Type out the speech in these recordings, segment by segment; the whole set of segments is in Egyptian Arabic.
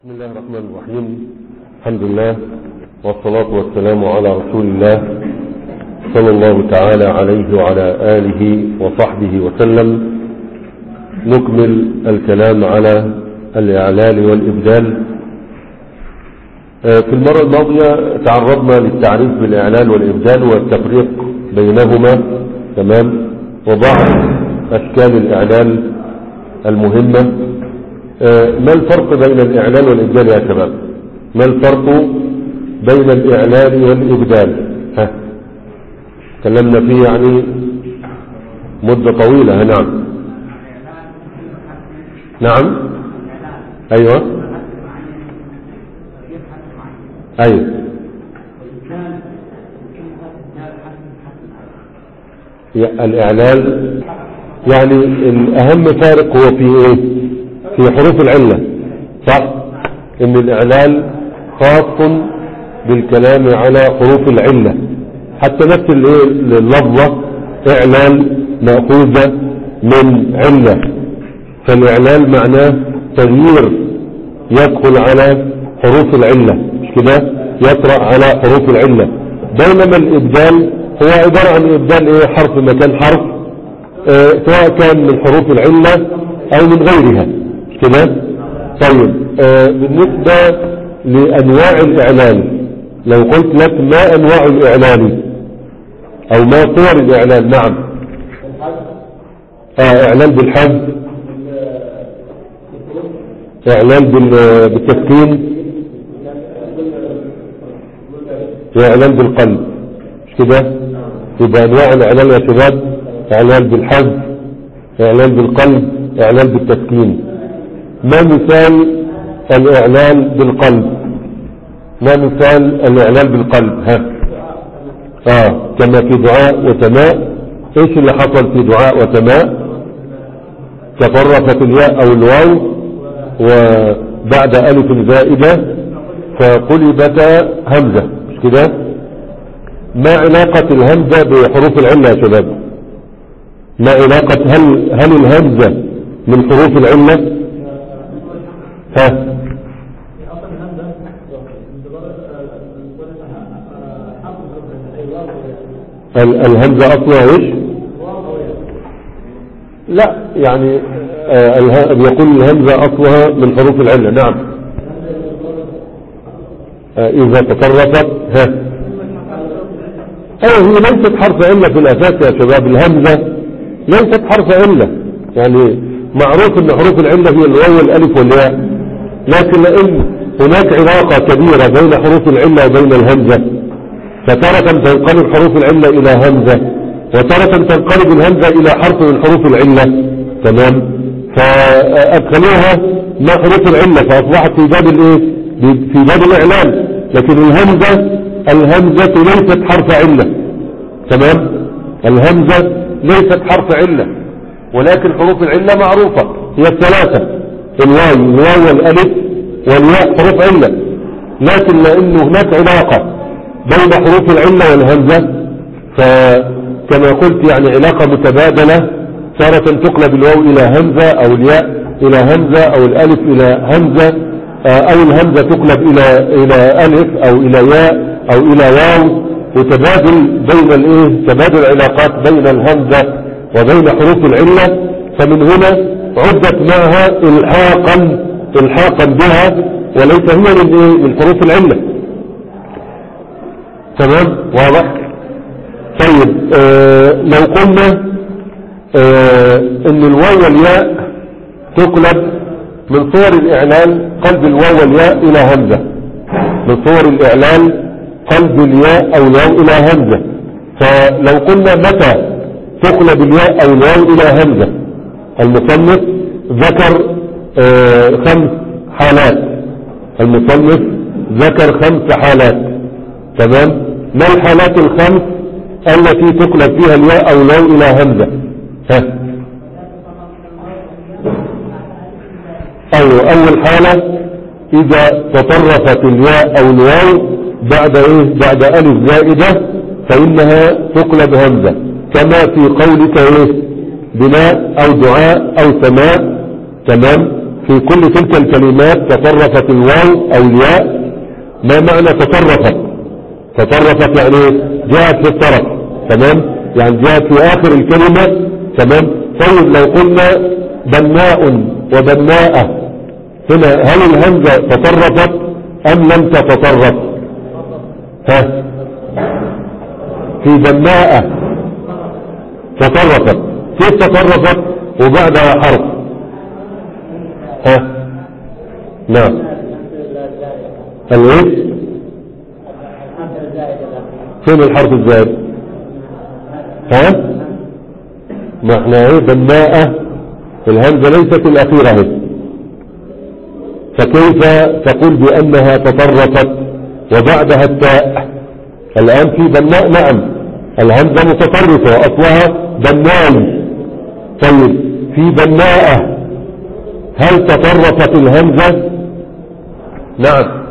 بسم الله الرحمن الرحيم الحمد لله والصلاة والسلام على رسول الله صلى الله تعالى عليه وعلى آله وصحبه وسلم نكمل الكلام على الإعلال والإبدال في المرة الماضية تعرضنا للتعريف بالإعلال والإبدال والتفريق بينهما تمام وبعض أشكال الإعلال المهمة ما الفرق بين الإعلان والإبدال يا شباب ما الفرق بين الإعلان والإبدال ها تكلمنا فيه يعني مدة طويلة ها نعم نعم أيوة أيوة الإعلان يعني الأهم فارق هو في إيه في حروف العلة صح ان الاعلال خاص بالكلام على حروف العلة حتى نفس اللفظة اعلال مأخوذة من علة فالاعلال معناه تغيير يدخل على حروف العلة مش كده يطرأ على حروف العلة بينما الابدال هو عبارة عن ابدال ايه حرف مكان حرف اه سواء كان من حروف العلة او من غيرها كده طيب آه بالنسبة لأنواع الإعلان لو قلت لك ما أنواع الإعلان أو ما صور الإعلان نعم آه إعلان بالحج إعلان بالتسكين إعلان بالقلب مش كده يبقى أنواع الإعلان يا شباب إعلان بالحج إعلان بالقلب إعلان بالتسكين ما مثال الإعلان بالقلب ما مثال الإعلان بالقلب ها آه كما في دعاء وتماء ايش اللي حصل في دعاء وتماء تطرفت الياء او الواو وبعد ألف زائدة فقلبت همزة مش كده ما علاقة الهمزة بحروف العلة يا شباب ما علاقة هل, هل الهمزة من حروف العلة ها الهمزة أصلها إيش لا يعني آه يقول الهمزة أصلها من حروف العلة نعم آه إذا تطرفت ها أيوة هي ليست حرف علة في الأساس يا شباب الهمزة ليست حرف علة يعني معروف ان حروف العلة هي الواو والالف والياء لكن لان هناك علاقة كبيرة بين حروف العلة وبين الهمزة فتارة تنقلب حروف العلة الى همزة وتارة تنقلب الهمزة الى حرف من حروف العلة تمام فادخلوها مع حروف العلة فاصبحت في باب الايه في باب الاعلان لكن الهمزة الهمزة ليست حرف علة تمام الهمزة ليست حرف علة ولكن حروف العلة معروفة هي الثلاثة الواو الواو والالف والياء حروف علة لكن لأن هناك علاقة بين حروف العلة والهمزة فكما قلت يعني علاقة متبادلة تارة تقلب الواو إلى همزة أو الياء إلى همزة أو الألف إلى همزة أو الهمزة تقلب إلى إلى ألف أو إلى ياء أو إلى واو وتبادل بين الإيه تبادل العلاقات بين الهمزة وبين حروف العلة فمن هنا عدت معها الحاقا الحاقا بها وليس هي من من حروف العلة تمام واضح طيب آه لو قلنا آه ان الواو والياء تقلب من صور الاعلان قلب الواو والياء الى همزة من صور الاعلان قلب الياء او الواو الى همزة فلو قلنا متى تقلب الياء او الواو الى همزة المصنف ذكر آه خمس حالات المصنف ذكر خمس حالات تمام ما الحالات الخمس التي تقلب فيها الياء او الواو الى همزة ها ايوه اول حالة اذا تطرفت الياء او الواو بعد ايه بعد الف زائدة فانها تقلب همزة كما في قولك ايه بناء او دعاء او سماء تمام في في كل تلك الكلمات تطرفت الواو او الياء ما معنى تطرفت تطرفت يعني إيه؟ جاءت في الطرف تمام يعني جاءت في اخر الكلمة تمام طيب لو قلنا بناء وبناءة هنا هل الهمزة تطرفت ام لم تتطرف ها في بناءة تطرفت كيف تطرفت وبعدها حرف ها نعم الايه فين الحرف الزائد ها ما احنا ايه بناءة الهمزة ليست الاخيرة اهي فكيف تقول بانها تطرفت وبعدها التاء الان في بناء نعم الهمزة متطرفة واصلها بناي طيب في بناءة هل تطرفت الهمزة نعم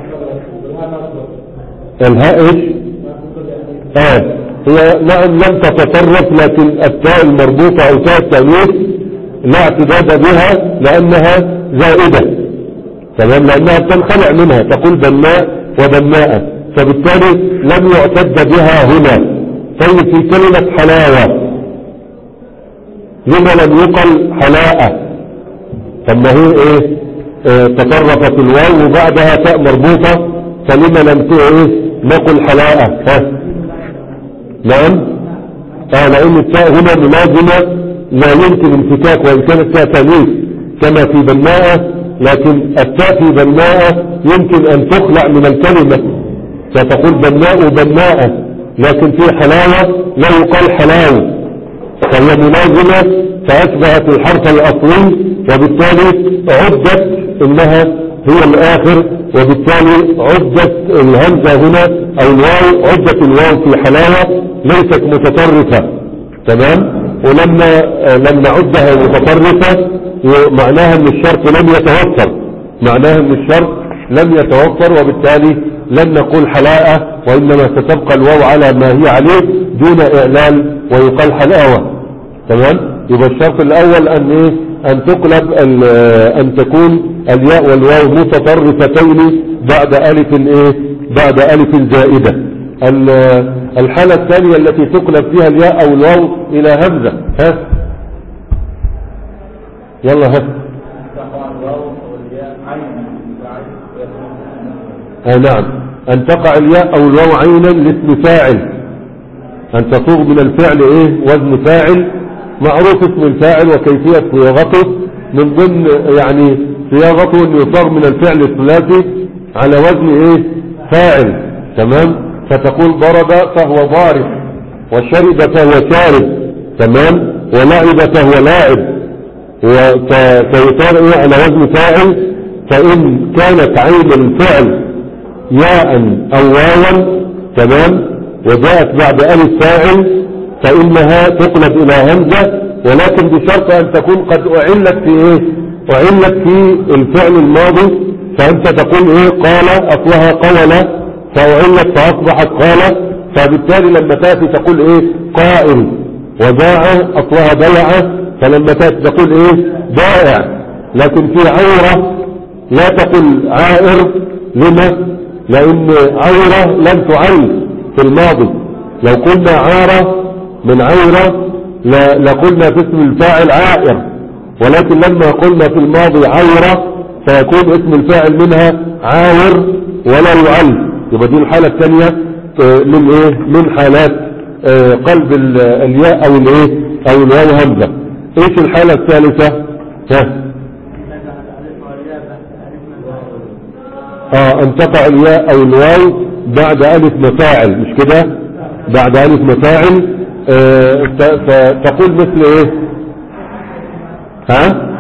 الهاء ايش اه هي نعم لم تتطرف لكن التاء المربوطة او تاء التأنيث لا اعتداد بها لانها زائدة تمام لانها بتنخلع منها تقول بناء وبناء فبالتالي لم يعتد بها هنا طيب في كلمة حلاوة لما لم يقل حلاءة طب ما هي ايه اه تطرفت الواو وبعدها تاء مربوطة فلما لم ت- ايه نقل حلاءة ها نعم اه لان التاء هنا ملازمة لا يمكن انفكاك وان كانت تاء تانيث كما في بناءة لكن التاء في بناءة يمكن ان تخلع من الكلمة فتقول بناء وبناءة لكن في حلاوة لا يقال حلاوة فهي ملازمة فأشبهت الحرف الأصلي وبالتالي عدت إنها هي الآخر وبالتالي عدت الهمزة هنا أو الواو عدت الواو في حلاوة ليست متطرفة تمام ولما آه، لما عدها متطرفة معناها ان الشرط لم يتوفر معناها ان الشرط لم يتوفر وبالتالي لن نقول حلاءة وإنما ستبقى الواو على ما هي عليه دون إعلان ويقال حلاوة تمام يبقى الشرط الأول أن إيه أن تقلب ال- أن تكون الياء والواو متطرفتين بعد ألف إيه بعد ألف زائدة ال- الحالة الثانية التي تقلب فيها الياء أو الواو إلى همزة ها يلا ها آه نعم أن تقع الياء أو الواو عينا لاسم فاعل أن تصوغ من الفعل إيه وزن فاعل معروف اسم الفاعل وكيفية صياغته من ضمن يعني صياغته أن يصاغ من الفعل الثلاثي على وزن إيه فاعل تمام فتقول ضرب فهو ضارب وشرب فهو شارب تمام ولعب فهو لاعب وف- فيصار إيه على وزن فاعل فإن كانت عين الفعل ياء أو واوا تمام وجاءت بعد ألف فاعل فإنها تقلب إلى همزة ولكن بشرط أن تكون قد أعلت في إيه أعلت في الفعل الماضي فأنت تقول إيه قال أصلها قول فأعلت فأصبحت قال فبالتالي لما تأتي تقول إيه قائل وباع أصلها بيع فلما تأتي تقول إيه بائع لكن في عورة لا تقل عائر لما لان عورة لم تعل في الماضي لو قلنا عارة من عورة ل- لقلنا في اسم الفاعل عائر ولكن لما قلنا في الماضي عورة فيكون اسم الفاعل منها عاور ولا يعل يبقى دي الحالة الثانية آه، من ايه من حالات آه، قلب ال- الياء او الايه او الواو همزة ايش الحالة الثالثة ها اه ان تقع الياء او الواو بعد الف مفاعل مش كده بعد الف مفاعل آه ت- فتقول مثل ايه ها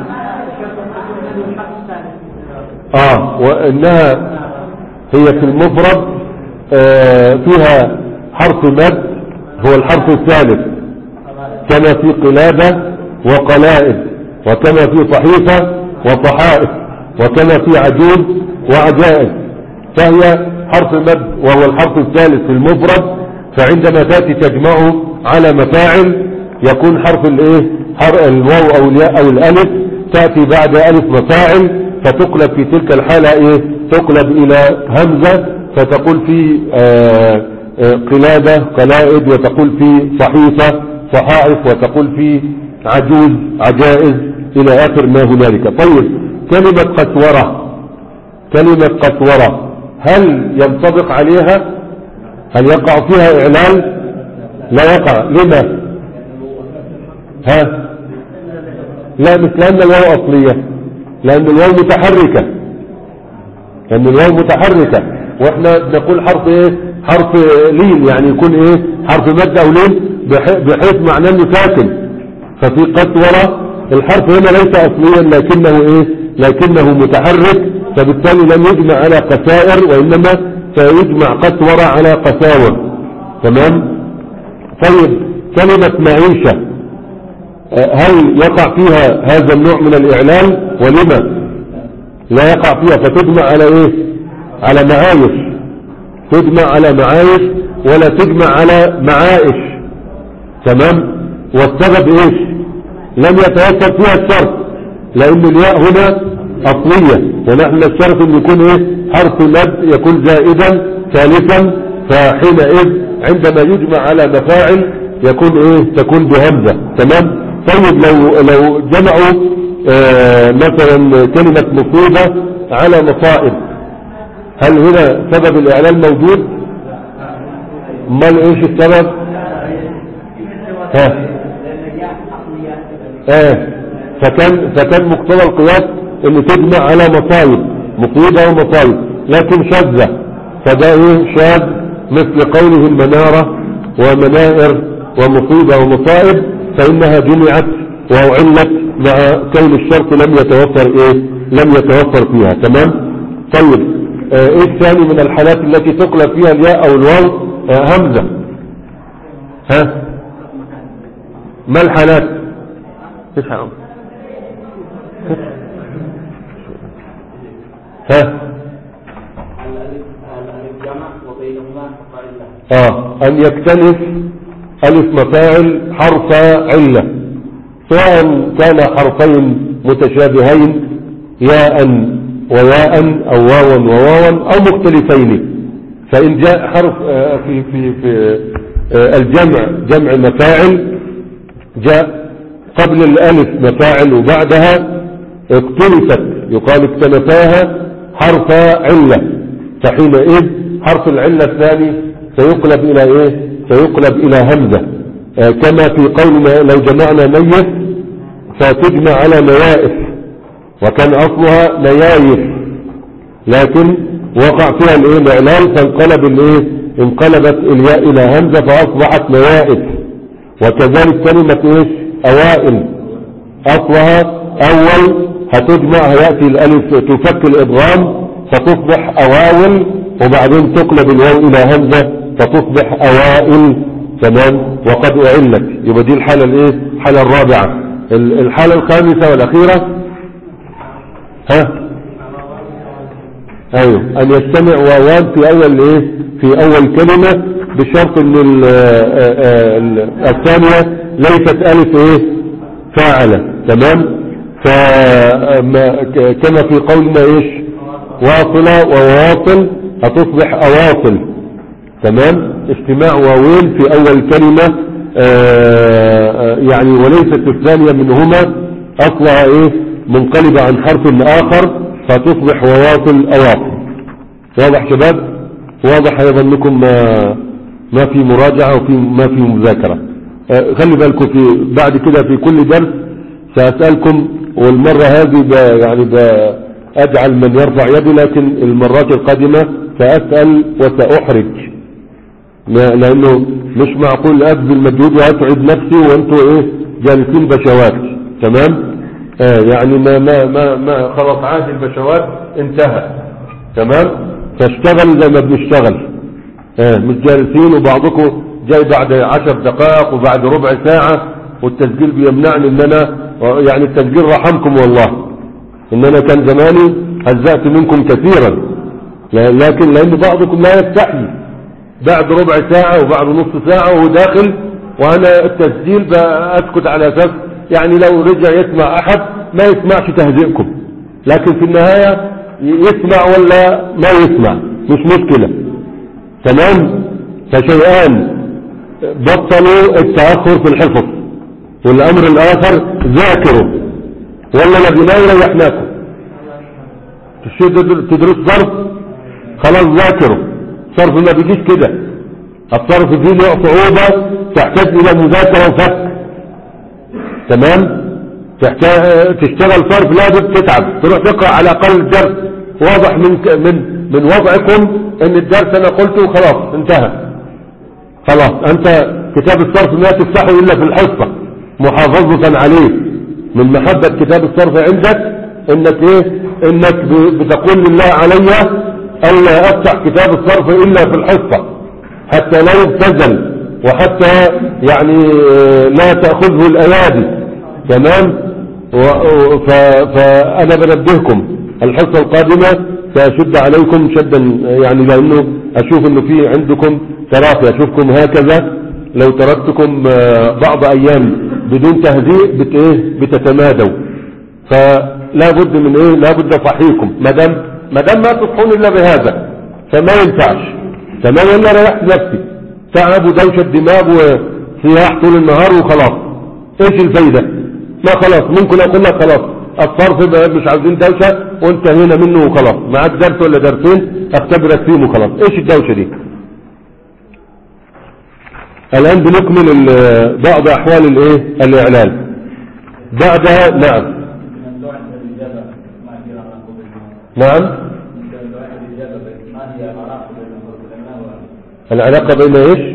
اه وانها هي في المفرد آه فيها حرف مد هو الحرف الثالث كما في قلادة وقلائد وكما في صحيفة وصحائف وكما في عجوز وعجائز فهي حرف مد وهو الحرف الثالث في المفرد فعندما تأتي تجمعه على مفاعل يكون حرف الايه حر- الواو او الياء او الالف تأتي بعد ألف مفاعل فتقلب في تلك الحالة إيه تقلب إلى همزة فتقول في آه، آه، قلادة قلائد وتقول في صحيفة صحائف وتقول في عجوز عجائز إلى آخر ما هنالك طيب كلمة قسورة كلمة قسورة هل ينطبق عليها هل يقع فيها إعلان لا يقع لما ها لا مش لأن الواو أصلية لأن الواو متحركة لأن الواو متحركة واحنا بنقول حرف ايه حرف لين يعني يكون ايه حرف مد او لين بح- بحيث معناه انه ساكن ففي قسورة الحرف هنا ليس اصليا لكنه ايه لكنه متحرك فبالتالي لم يجمع على قسائر وانما سيجمع قسورة على قساور تمام طيب كلمة معيشة آه، هل يقع فيها هذا النوع من الإعلان ولما لا يقع فيها فتجمع على ايه على معايش تجمع على معايش ولا تجمع على معائش تمام والسبب ايش لم يتوفر فيها الشرط لان الياء هنا اصلية ونحن الشرط ان يكون ايه حرف مد يكون زائدا ثالثا فحينئذ عندما يجمع على مفاعل يكون ايه تكون بهمزة تمام طيب لو لو جمعوا آه مثلا كلمة مصيبة على مصائب هل هنا سبب الاعلان موجود امال ايش السبب ها اه فكان فكان مقتضى القياس ان تجمع على مصايب مصيبة ومصايب لكن شاذة فده ايه شاذ مثل قوله المنارة ومنائر ومصيبة ومصائب فانها جمعت وعلت مع كون الشرط لم يتوفر ايه لم يتوفر فيها تمام طيب آه ايه الثاني من الحالات التي تقلب فيها الياء او الواو آه همزة ها ما الحالات ايش حرام ها الجمع وبينهما فقائل اه ان يكتنف الف مفاعل حرف علة سواء كان حرفين متشابهين ياء وياء او واوا وواوا او مختلفين فان جاء حرف آه، في في في آه، الجمع جمع مفاعل جاء قبل الالف مفاعل وبعدها اختلفت يقال اكتنفاها حرف علة فحينئذ حرف العلة الثاني سيقلب الى ايه سيقلب الى همزة آه كما في قولنا لو جمعنا ميت فتجمع على نوائف وكان اصلها نيايف لكن وقع فيها الايه الاعلان فانقلب الايه انقلبت الياء الى همزة فاصبحت نوائف وكذلك كلمة ايش اوائل اصلها اول هتجمع هيأتي الالف تفك الادغام فتصبح اواول وبعدين تقلب الواو الى همزة فتصبح اوائل تمام وقد اعلت يبقى دي الحالة الايه الحالة الرابعة ال- الحالة الخامسة والاخيرة ها ايوه ان يجتمع واوان في اول ايه في اول كلمة بشرط ان ال- آه، آه، ال- الثانية ليست الف ايه فاعلة تمام فكما في قولنا ايش واصلة وواصل هتصبح اواصل تمام اجتماع واوين في اول كلمة آه، آه، يعني وليست الثانية منهما اصلها ايه منقلبة عن حرف اخر فتصبح وواصل اواصل واضح شباب واضح ايضا لكم ما ما في مراجعة وفي ما في مذاكرة آه، خلي بالكم في بعد كده في كل درس سأسألكم والمرة هذه ب يعني بأجعل من يرفع يدي لكن المرات القادمة سأسأل وسأحرج ما- لأنه مش معقول أبذل مجهود وأتعب نفسي وأنتوا إيه جالسين بشوات تمام آه يعني ما ما ما ما خلاص عهد البشوات انتهى تمام فاشتغل زي ما بنشتغل آه مش جالسين وبعضكم جاي بعد عشر دقائق وبعد ربع ساعة والتسجيل بيمنعني ان انا يعني التسجيل رحمكم والله ان انا كان زماني هزأت منكم كثيرا لا- لكن لان بعضكم لا يستحي بعد ربع ساعة وبعد نص ساعة وهو داخل وانا التسجيل بقى اسكت على اساس يعني لو رجع يسمع احد ما يسمعش تهزئكم لكن في النهاية يسمع ولا ما يسمع مش مشكلة تمام فشيئان بطلوا التأخر في الحفظ والأمر الآخر ذاكروا ولا نبينا يريحناكم تدرس ظرف خلاص ذاكروا صرف ما بيجيش كده الصرف فيه له صعوبة تحتاج إلى مذاكرة وفك تمام تحتاج تشتغل صرف لازم تتعب تروح تقرأ على الأقل الدرس واضح من من من وضعكم ان الدرس انا قلته خلاص انتهى خلاص انت كتاب الصرف ما تفتحه الا في الحصة محافظة عليه من محبة كتاب الصرف عندك انك ايه انك بتقول لله علي الا افتح كتاب الصرف الا في الحصة حتى لا يبتزل وحتى يعني لا تأخذه الايادي تمام فانا بنبهكم الحصة القادمة سأشد عليكم شدا يعني لانه اشوف انه في عندكم تراخي اشوفكم هكذا لو تركتكم بعض ايام بدون تهديء بت ايه بتتمادوا فلا بد من ايه لا بد صحيكم ما دام ما دام ما تصحون الا بهذا فما ينفعش تمام انا ريحت نفسي تعب ودوشه دماغ وصياح طول النهار وخلاص ايش الفايده ما خلاص ممكن اقول لك خلاص الصرف مش عاوزين دوشه وانتهينا منه وخلاص معاك درس ولا درسين اختبرك فيهم وخلاص ايش الدوشه دي الان بنكمل بعض احوال الايه الاعلان بعدها نعم نعم العلاقة بين ايش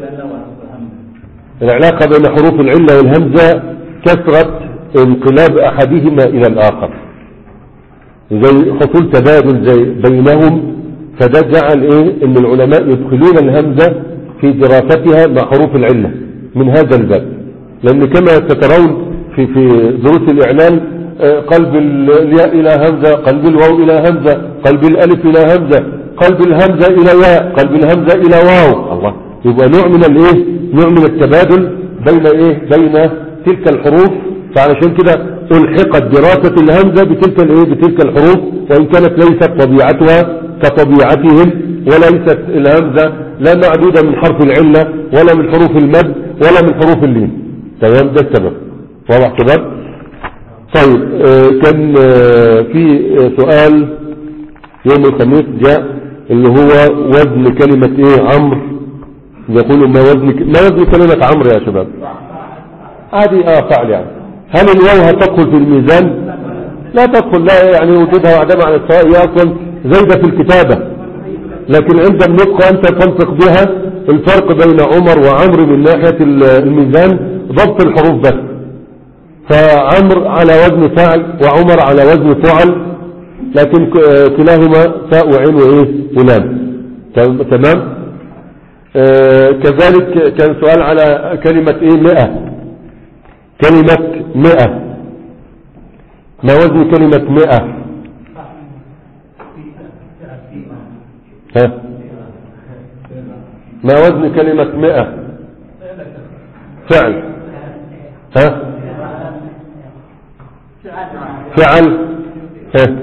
العلاقة بين حروف العلة والهمزة كثرة انقلاب احدهما الى الاخر زي حصول تبادل زي بينهم فده جعل ايه ان العلماء يدخلون الهمزة في دراستها مع حروف العلة من هذا الباب لان كما تترون في في دروس الاعلان قلب الياء الى همزة قلب الواو الى همزة قلب الالف الى همزة قلب الهمزة الى ياء قلب الهمزة الى واو الله يبقى نوع من الايه نوع من التبادل بين ايه بين تلك الحروف فعلشان كده الحقت دراسة الهمزة بتلك الايه بتلك الحروف وان كانت ليست طبيعتها كطبيعتهم وليست الهمزة لا معدودة من حرف العلة ولا من حروف المد ولا من حروف اللين تمام ده السبب واضح شباب طيب آه كان آه في آه سؤال يوم الخميس جاء اللي هو وزن كلمة ايه عمرو يقولوا ما وزن ما وزن كلمة عمرو يا شباب عادي اه فعل يعني هل الواو هتدخل في الميزان لا تدخل لا يعني وجودها وعدمها على السواء هي اصلا زايدة في الكتابة لكن عند النطق انت تنطق بها الفرق بين عمر وعمرو من ناحية الميزان ضبط الحروف بس فعمر على وزن فعل وعمر على وزن فعل لكن كلاهما فاء وعين وايه ولام تمام آه كذلك كان سؤال على كلمة ايه مئة كلمة مئة ما وزن كلمة مئة ها ما وزن كلمة مئة فعل ها فعل ها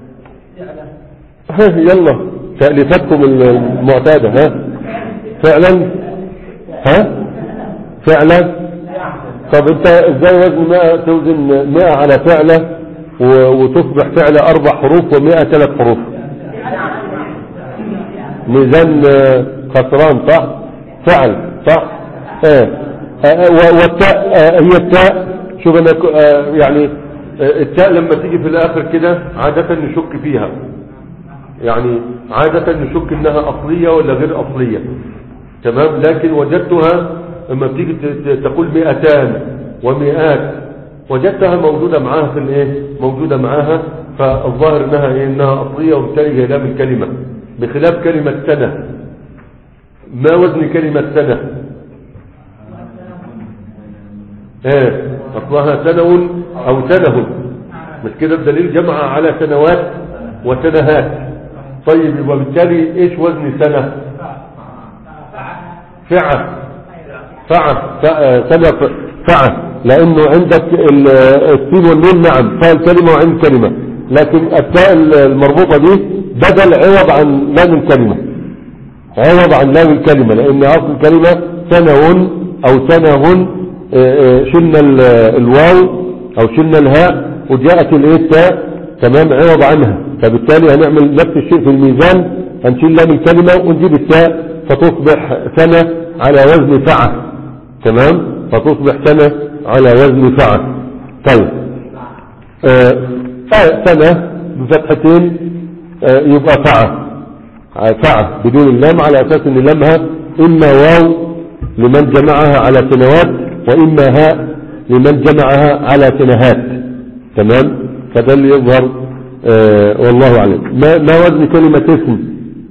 ها يلا تأليفتكم المعتادة ها فعلا ها فعلا طب انت ازاي وزن 100 توزن 100 على فعلة وتصبح فعلة اربع حروف و100 ثلاث حروف ميزان خسران صح فعل صح اه والتاء هي التاء شوف انا يعني التاء لما تيجي في الاخر كده عادة نشك فيها يعني عادة نشك انها اصلية ولا غير اصلية تمام لكن وجدتها لما بتيجي تقول مئتان ومئات وجدتها موجودة معاها في الايه موجودة معاها فالظاهر انها ايه انها اصلية وبالتالي هي لام الكلمة بخلاف كلمة سنة ما وزن كلمة سنة ايه اصلها سنو او سنه مش كده الدليل جمع على سنوات وسنهات طيب وبالتالي ايش وزن سنة فعة فعة سنة فعة لانه عندك ال- السين والنون نعم فاء الكلمة وعين الكلمة لكن التاء المربوطة دي بدل عوض عن لام الكلمة عوض عن لام الكلمة لان اصل الكلمة سنه او سنه آه، آه، شلنا ال- الواو او شلنا الهاء وجاءت الايه التاء تمام عوض عنها فبالتالي هنعمل نفس الشيء في الميزان هنشيل لام الكلمة ونجيب التاء فتصبح سنة على وزن فعة تمام فتصبح سنة على وزن فعة طيب آه، آه، سنة بفتحتين آه، يبقى فعة آه، فعة بدون اللام على اساس ان لامها اما واو لمن جمعها على سنوات واما هاء لمن جمعها على سنهات تمام فده اللي يظهر آه والله اعلم ما, ما وزن كلمة اسم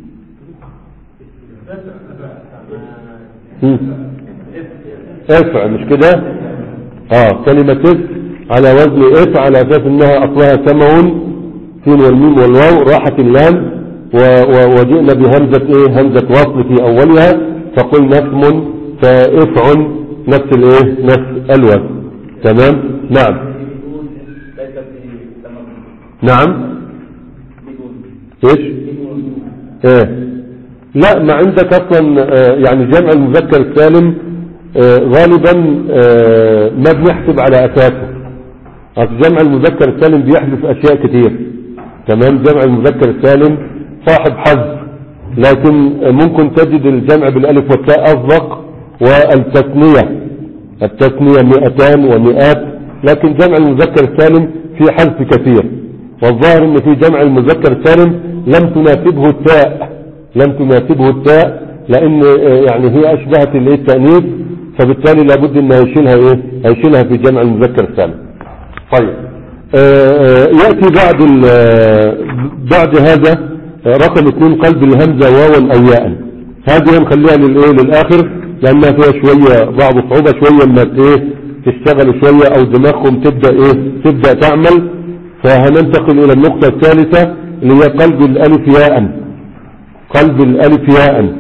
مم. افع مش كده اه كلمة اسم على وزن اف على اساس انها اصلها سمع سين والميم والواو راحت اللام و- و- وجئنا بهمزة ايه همزة وصل في اولها فقلنا اسم فافع نفس الايه نفس الوزن تمام نعم بدون ليس بتمام نعم بدون ايش بدون ايه لا ما عندك اصلا آه، يعني جمع المذكر السالم آه، غالبا آه، ما بنحسب على اساسه أصل جمع المذكر السالم بيحذف اشياء كتير تمام جمع المذكر السالم صاحب حذف لكن ممكن تجد الجمع بالالف والتاء اصدق والتثنية التثنية مئتان ومئات لكن جمع المذكر السالم في حذف كثير والظاهر ان في جمع المذكر السالم لم تناسبه التاء لم تناسبه التاء لان آه، يعني هي اشبهت الايه التانيث فبالتالي لابد انه يشيلها ايه هيشيلها في جمع المذكر السالم طيب آه، آه، ياتي بعد ال- آه، بعد هذا آه، رقم اثنين قلب الهمزه واوا او ياء هذه نخليها للايه للاخر لانها فيها شويه بعض صعوبه شويه اما ايه تشتغل شويه او دماغكم تبدا ايه تبدا تعمل فهننتقل الى النقطه الثالثه اللي هي قلب الالف ياء قلب الالف ياء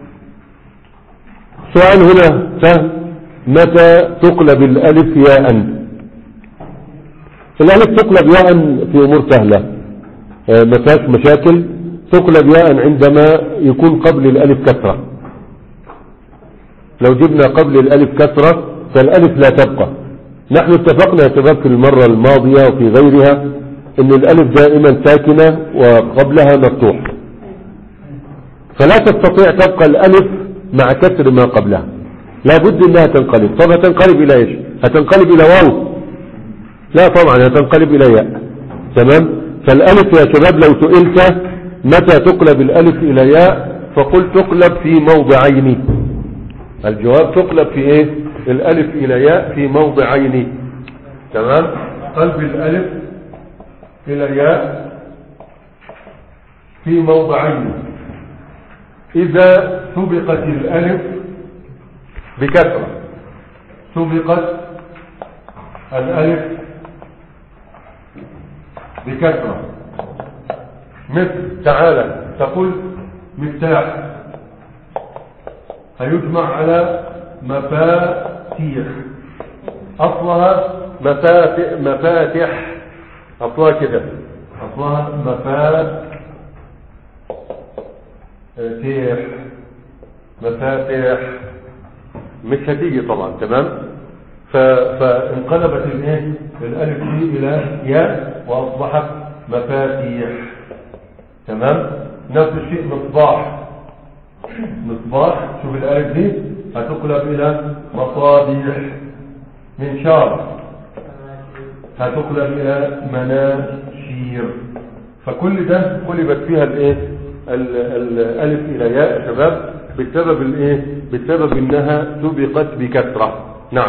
سؤال هنا سهل متى تقلب الالف ياء الالف تقلب ياء في امور سهله آه، ما فيهاش مشاكل تقلب ياء عندما يكون قبل الالف كسره لو جبنا قبل الالف كسره فالالف لا تبقى نحن اتفقنا يا شباب في المره الماضيه وفي غيرها ان الالف دائما ساكنه وقبلها مفتوح فلا تستطيع تبقى الالف مع كسر ما قبلها لابد انها تنقلب طب هتنقلب الى ايش هتنقلب الى واو لا طبعا هتنقلب الى ياء تمام فالالف يا شباب لو سئلت متى تقلب الالف الى ياء فقل تقلب في موضعين الجواب تقلب في ايه الالف الى ياء في موضعين تمام قلب الالف الى ياء في موضعين اذا سبقت الالف بكثرة سبقت الالف بكثرة مثل تعالى تقول مفتاح هيجمع على مفاتيح اصلها مفاتح مفاتح اصلها كده اصلها مفاتيح مفاتيح مش هتيجي طبعا تمام ف... فانقلبت الايه الالف دي الى ياء واصبحت مفاتيح تمام نفس الشيء مصباح مصباح شوف الالف دي هتقلب الى مصابيح منشار هتقلب الى مناشير فكل ده قلبت فيها الايه ال- الالف الى ياء يا شباب بسبب الايه بسبب انها سبقت بكثره نعم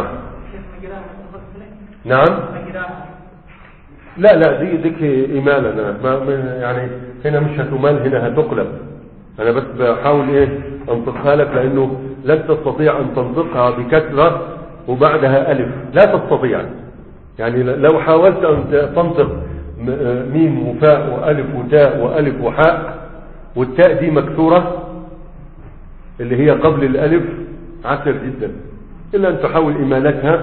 نعم لا لا دي ديك إمالة أنا ما ما- يعني هنا مش هتمال هنا هتقلب أنا بس بحاول إيه أنطقها لك لأنه لن تستطيع أن تنطقها بكثرة وبعدها ألف لا تستطيع يعني ل- لو حاولت أن ت- تنطق م- آه، ميم وفاء وألف وتاء وألف وحاء والتاء دي مكسورة اللي هي قبل الألف عسر جدا إلا أن تحاول إمالتها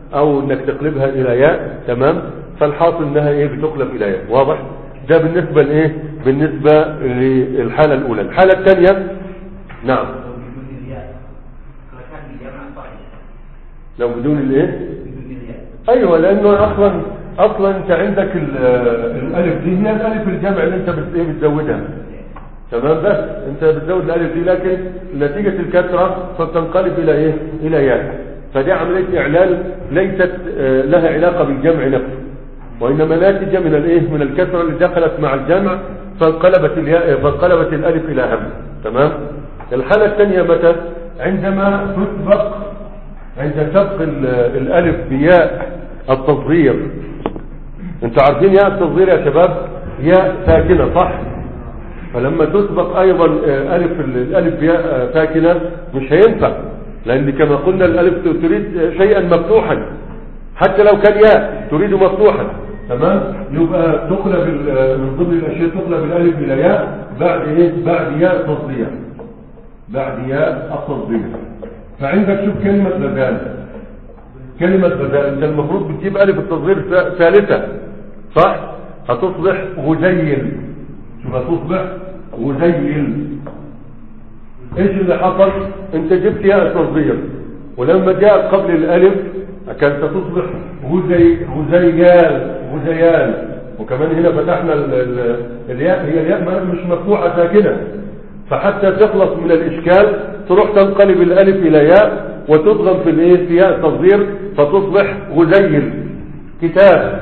او انك تقلبها الى ياء تمام فالحاصل انها ايه بتقلب الى ياء واضح ده بالنسبة لايه بالنسبة للحالة الاولى الحالة الثانية نعم بدون الياء ركعت الجمع صحيح لو بدون الايه بدون الياء ايوه لانه اصلا اصلا انت عندك ال- الالف دي هي الالف الجمع اللي انت بت- إيه بتزودها تمام بس انت بتزود الالف دي لكن نتيجة الكسرة فتنقلب الى ايه الى ياء فدي عملية اعلال ليست آه، لها علاقة بالجمع نفسه وانما ناتجة من الايه من الكسرة اللي دخلت مع الجمع فانقلبت الياء فانقلبت الالف الى هم تمام الحالة الثانية متى عندما تسبق عند سبق ال- الالف بياء التصغير انتوا عارفين ياء التصغير يا شباب ياء ساكنة صح فلما تسبق ايضا آه، الف ال- الالف بياء آه، ساكنة مش هينفع لان كما قلنا الالف ت- تريد آه، شيئا مفتوحا حتى لو كان ياء تريد مفتوحا تمام يبقى تقلب ال- آه، من ضمن الاشياء تقلب الالف الى ياء بعد ايه بعد ياء تصغير بعد ياء التصغير فعندك شوف كلمة غزال كلمة غزال انت المفروض بتجيب الف التصغير ث- ثالثة صح هتصبح غزيل شوف هتصبح غزيل ايش اللي حصل انت جبت ياء التصغير ولما جاءت قبل الالف كانت تصبح غزي غزيال غزيال وكمان هنا فتحنا ال- ال- الياء هي الياء ما- مش مفتوحة ساكنة فحتى تخلص من الاشكال تروح تنقلب الالف الى ياء وتضغم في الايه في ياء التصغير فتصبح غزيل كتاب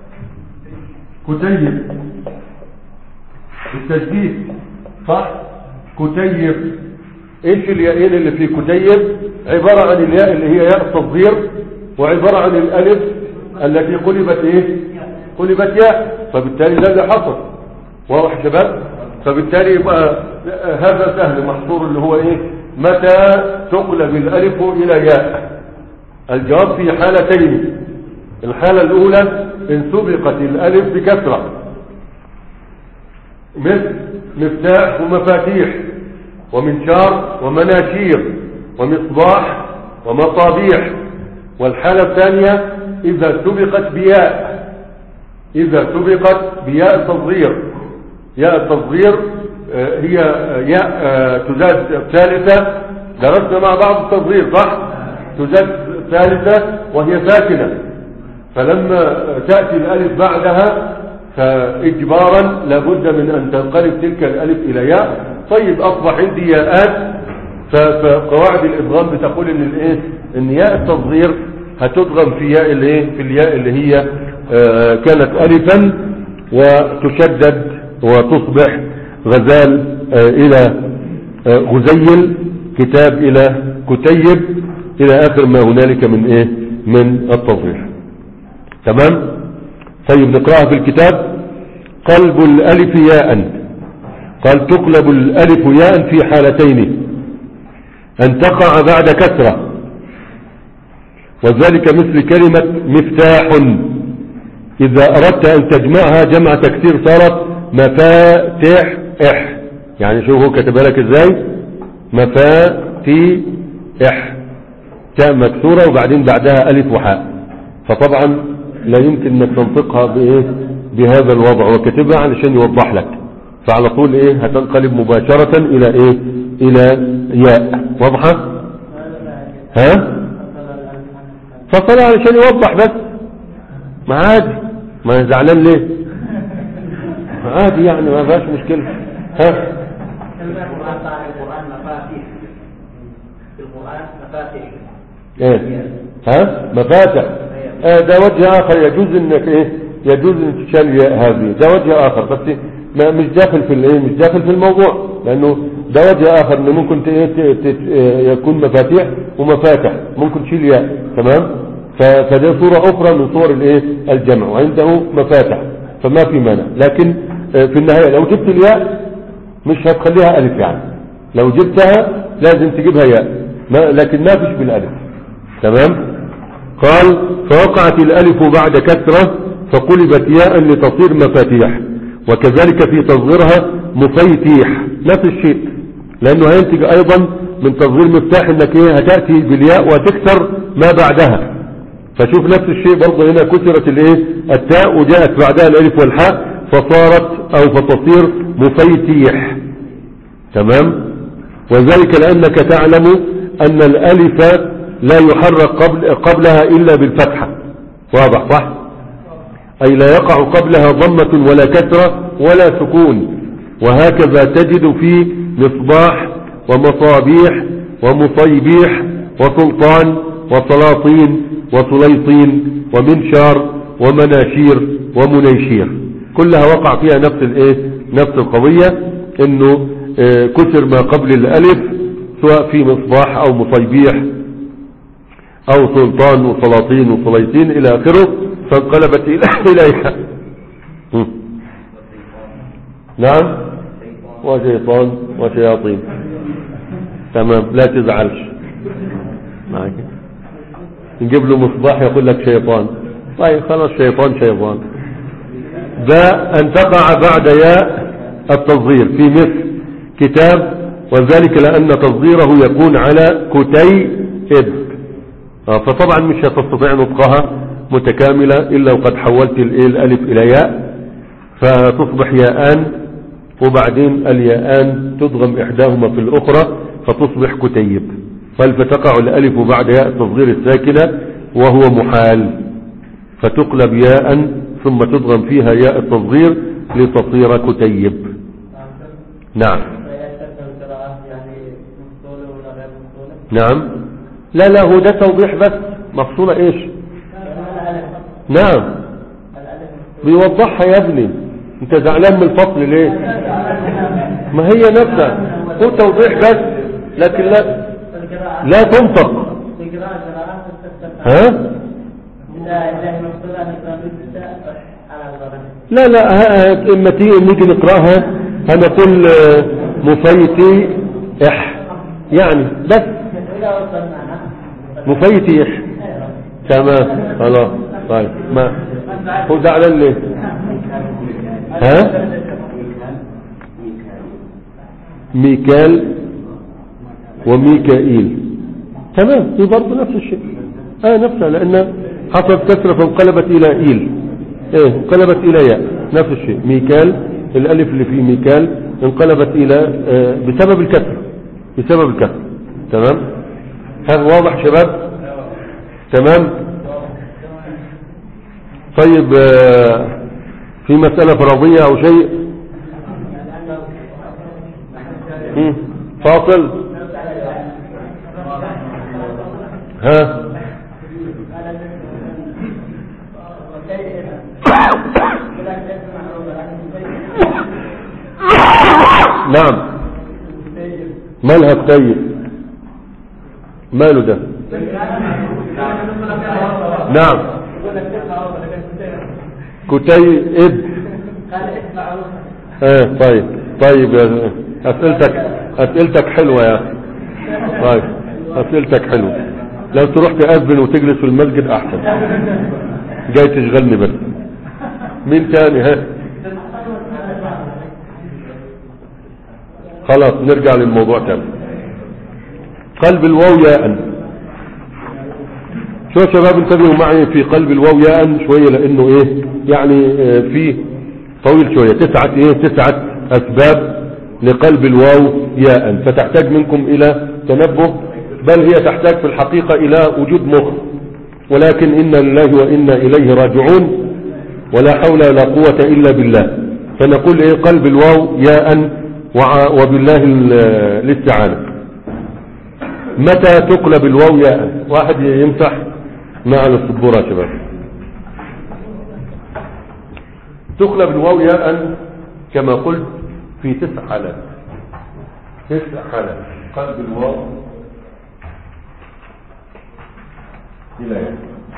كتيب التجديد صح كتيب ايش الياءين اللي في كتيب عبارة عن الياء اللي هي ياء التصغير وعبارة عن الالف التي قلبت ايه قلبت ياء فبالتالي ده اللي حصل واضح يا شباب فبالتالي يبقى هذا سهل محصور اللي هو ايه متى تقلب الالف الى ياء الجواب في حالتين الحالة الاولى ان سبقت الالف بكسرة مثل مفتاح ومفاتيح ومنشار ومناشير ومصباح ومصابيح والحالة الثانية إذا سبقت بياء إذا سبقت بياء التصغير ياء التصغير آه، هي آه، ياء آه، تزاد ثالثة درسنا مع بعض التصغير صح تزاد ثالثة وهي ساكنة فلما تأتي الألف بعدها فإجبارا لابد من أن تنقلب تلك الألف إلى ياء طيب أصبح عندي ياءات ف- فقواعد الإدغام بتقول إن الإيه إن ياء التصغير هتدغم في ياء الإيه في الياء اللي هي آه، كانت ألفا وتشدد وتصبح غزال آه، إلى آه، غزيل كتاب إلى كتيب إلى آخر ما هنالك من إيه من التصغير تمام طيب نقرأها في الكتاب قلب الألف ياء قال تقلب الألف ياء في حالتين أن تقع بعد كسرة وذلك مثل كلمة مفتاح إذا أردت أن تجمعها جمع تكسير صارت مفاتح إح يعني شوف هو كتبها لك إزاي مفاتيح تاء مكسورة وبعدين بعدها ألف وحاء فطبعا لا يمكن انك تنطقها بايه بهذا الوضع وكتبها علشان يوضح لك فعلى طول ايه هتنقلب مباشرة الى ايه الى ياء واضحة ها فصل علشان يوضح بس ما عادي ما زعلان ليه ما عادي يعني ما فيهاش مشكلة ها كلمة القرآن قال القرآن مفاتيح في القرآن مفاتيح ايه ها مفاتح آه ده وجه اخر يجوز انك ايه يجوز ان تشال الياء هذه ده وجه اخر بس ما مش داخل في الايه مش داخل في الموضوع لانه ده وجه اخر انه ممكن ت- إيه ت- ت- آه، يكون مفاتيح ومفاتح ممكن تشيل ياء تمام ف- فده صورة اخرى من صور الايه الجمع وعنده مفاتح فما في مانع لكن آه، في النهاية لو جبت الياء مش هتخليها الف يعني لو جبتها لازم تجيبها ياء ما لكن ما فيش بالالف تمام قال فوقعت الالف بعد كسرة فقلبت ياء لتصير مفاتيح وكذلك في تصغيرها مفيتيح نفس الشيء لانه هينتج ايضا من تصغير مفتاح انك ايه هتأتي بالياء وتكسر ما بعدها فشوف نفس الشيء برضه هنا كسرت الايه التاء وجاءت بعدها الالف والحاء فصارت او فتصير مفيتيح تمام وذلك لانك تعلم ان الالف لا يحرك قبل قبلها الا بالفتحة واضح صح اي لا يقع قبلها ضمة ولا كسرة ولا سكون وهكذا تجد في مصباح ومصابيح ومصيبيح وسلطان وسلاطين وسليطين ومنشار ومناشير ومنيشير كلها وقع فيها نفس الايه نفس القضية انه آه، كسر ما قبل الالف سواء في مصباح او مصيبيح او سلطان وسلاطين وسليطين الى اخره فانقلبت الى اليها م. نعم وشيطان وشياطين تمام لا تزعلش معك نجيب له مصباح يقول لك شيطان طيب خلاص شيطان شيطان ده ان تقع بعد ياء التصغير في مثل كتاب وذلك لان تصغيره يكون على كتي اب آه، فطبعا مش هتستطيع نطقها متكاملة الا وقد حولت الايه الالف الى ياء فتصبح ياءان وبعدين الياءان تضغم احداهما في الاخرى فتصبح كتيب بل فتقع الالف بعد ياء التصغير الساكنة وهو محال فتقلب ياء ثم تضغم فيها ياء التصغير لتصير كتيب نعم نعم لا لا هو ده توضيح بس مفصولة ايش نعم بيوضحها يا ابني انت زعلان من الفصل ليه ما هي نفسها هو توضيح بس لكن لا لا تنطق ها لا لا ها- ها- اما تيجي نيجي نقراها هنقول آه، مفيتي اح يعني بس مفيتي اح تمام خلاص طيب ما هو زعلان ليه ها ميكال وميكائيل تمام دي برضه نفس الشيء اه نفسها لان حصلت كسرة فانقلبت الى ايل ايه انقلبت الى ياء نفس الشيء ميكال الالف اللي فيه ميكال انقلبت الى آه بسبب الكسر بسبب الكسر تمام هذا واضح شباب تمام طيب آه في مسألة فرضية او شيء مم. فاصل ها نعم مالها كتيب ماله ده نعم كتيب اه طيب طيب يا- اسئلتك اسئلتك حلوة يا اخي طيب اسئلتك حلوة لو تروح تأذن وتجلس في المسجد احسن جاي تشغلني بس مين تاني ها خلاص نرجع للموضوع تاني قلب الواو ياء شو يا شباب انتبهوا معي في قلب الواو ياء شوية لانه ايه يعني اه في طويل شوية تسعة ايه تسعة اسباب لقلب الواو ياء فتحتاج منكم الى تنبه بل هي تحتاج في الحقيقة الى وجود مخ ولكن انا لله وانا اليه راجعون ولا حول ولا قوة الا بالله فنقول ايه قلب الواو ياء وع- وبالله ال- الاستعانة متى تقلب الواو ياء واحد يمسح مع السبورة يا شباب تقلب الواو ياء كما قلت في تسع حالات تسع حالات قلب الواو إلى ياء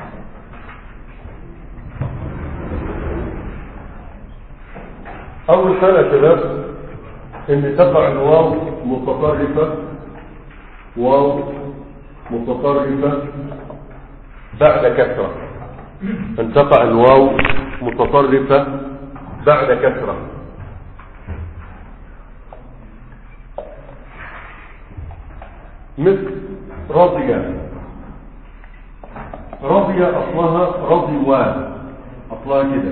أول حالة يا شباب إن تقع الواو متطرفة واو متطرفة بعد كسرة أن تقع الواو متطرفة بعد كسرة مثل رضي رضي أصلها رضوا أصلها كده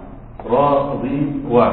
رضوا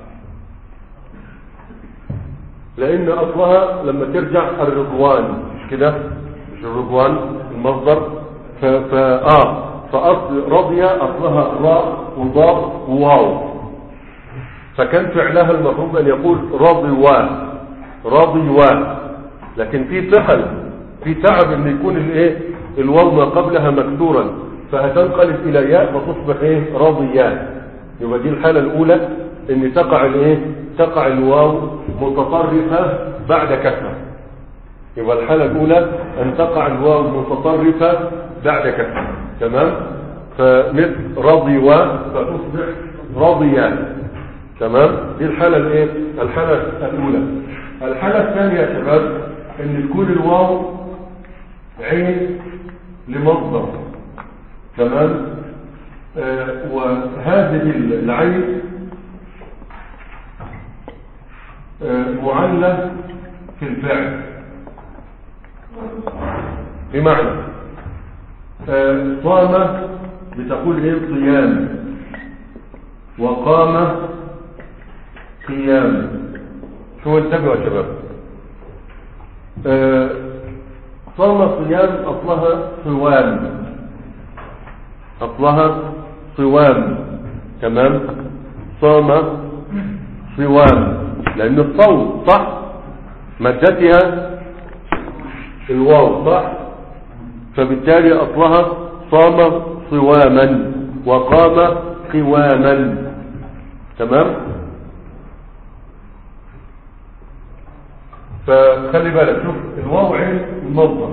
لأن أصلها لما ترجع الرضوان مش كده مش الرضوان المصدر ف... ف... آه فأصل رضي أصلها راء وضاء وواو فكان فعلها المفروض أن يقول رضوا رضوا لكن في ثقل في تعب ان يكون الايه الواو ما قبلها مكسورا فهتنقلب الى ياء فتصبح ايه راضيان يبقى دي الحاله الاولى ان تقع الايه تقع الواو متطرفه بعد كسره يبقى الحاله الاولى ان تقع الواو متطرفه بعد كسره تمام فمثل رضوا فتصبح راضيان تمام دي الحاله الايه الحاله الاولى الحاله الثانيه يا شباب ان تكون الواو عين لمصدر تمام آه وهذه العين آه معلة في الفعل بمعنى آه صام بتقول ايه صيام وقام قيام شو انتبهوا يا شباب آه صام صيام أصلها صوام أصلها صوام تمام صام صوام لأن الصوم صح مادتها الواو صح فبالتالي أصلها صام صواما وقام قواما تمام فخلي بالك شوف الواو عين المصدر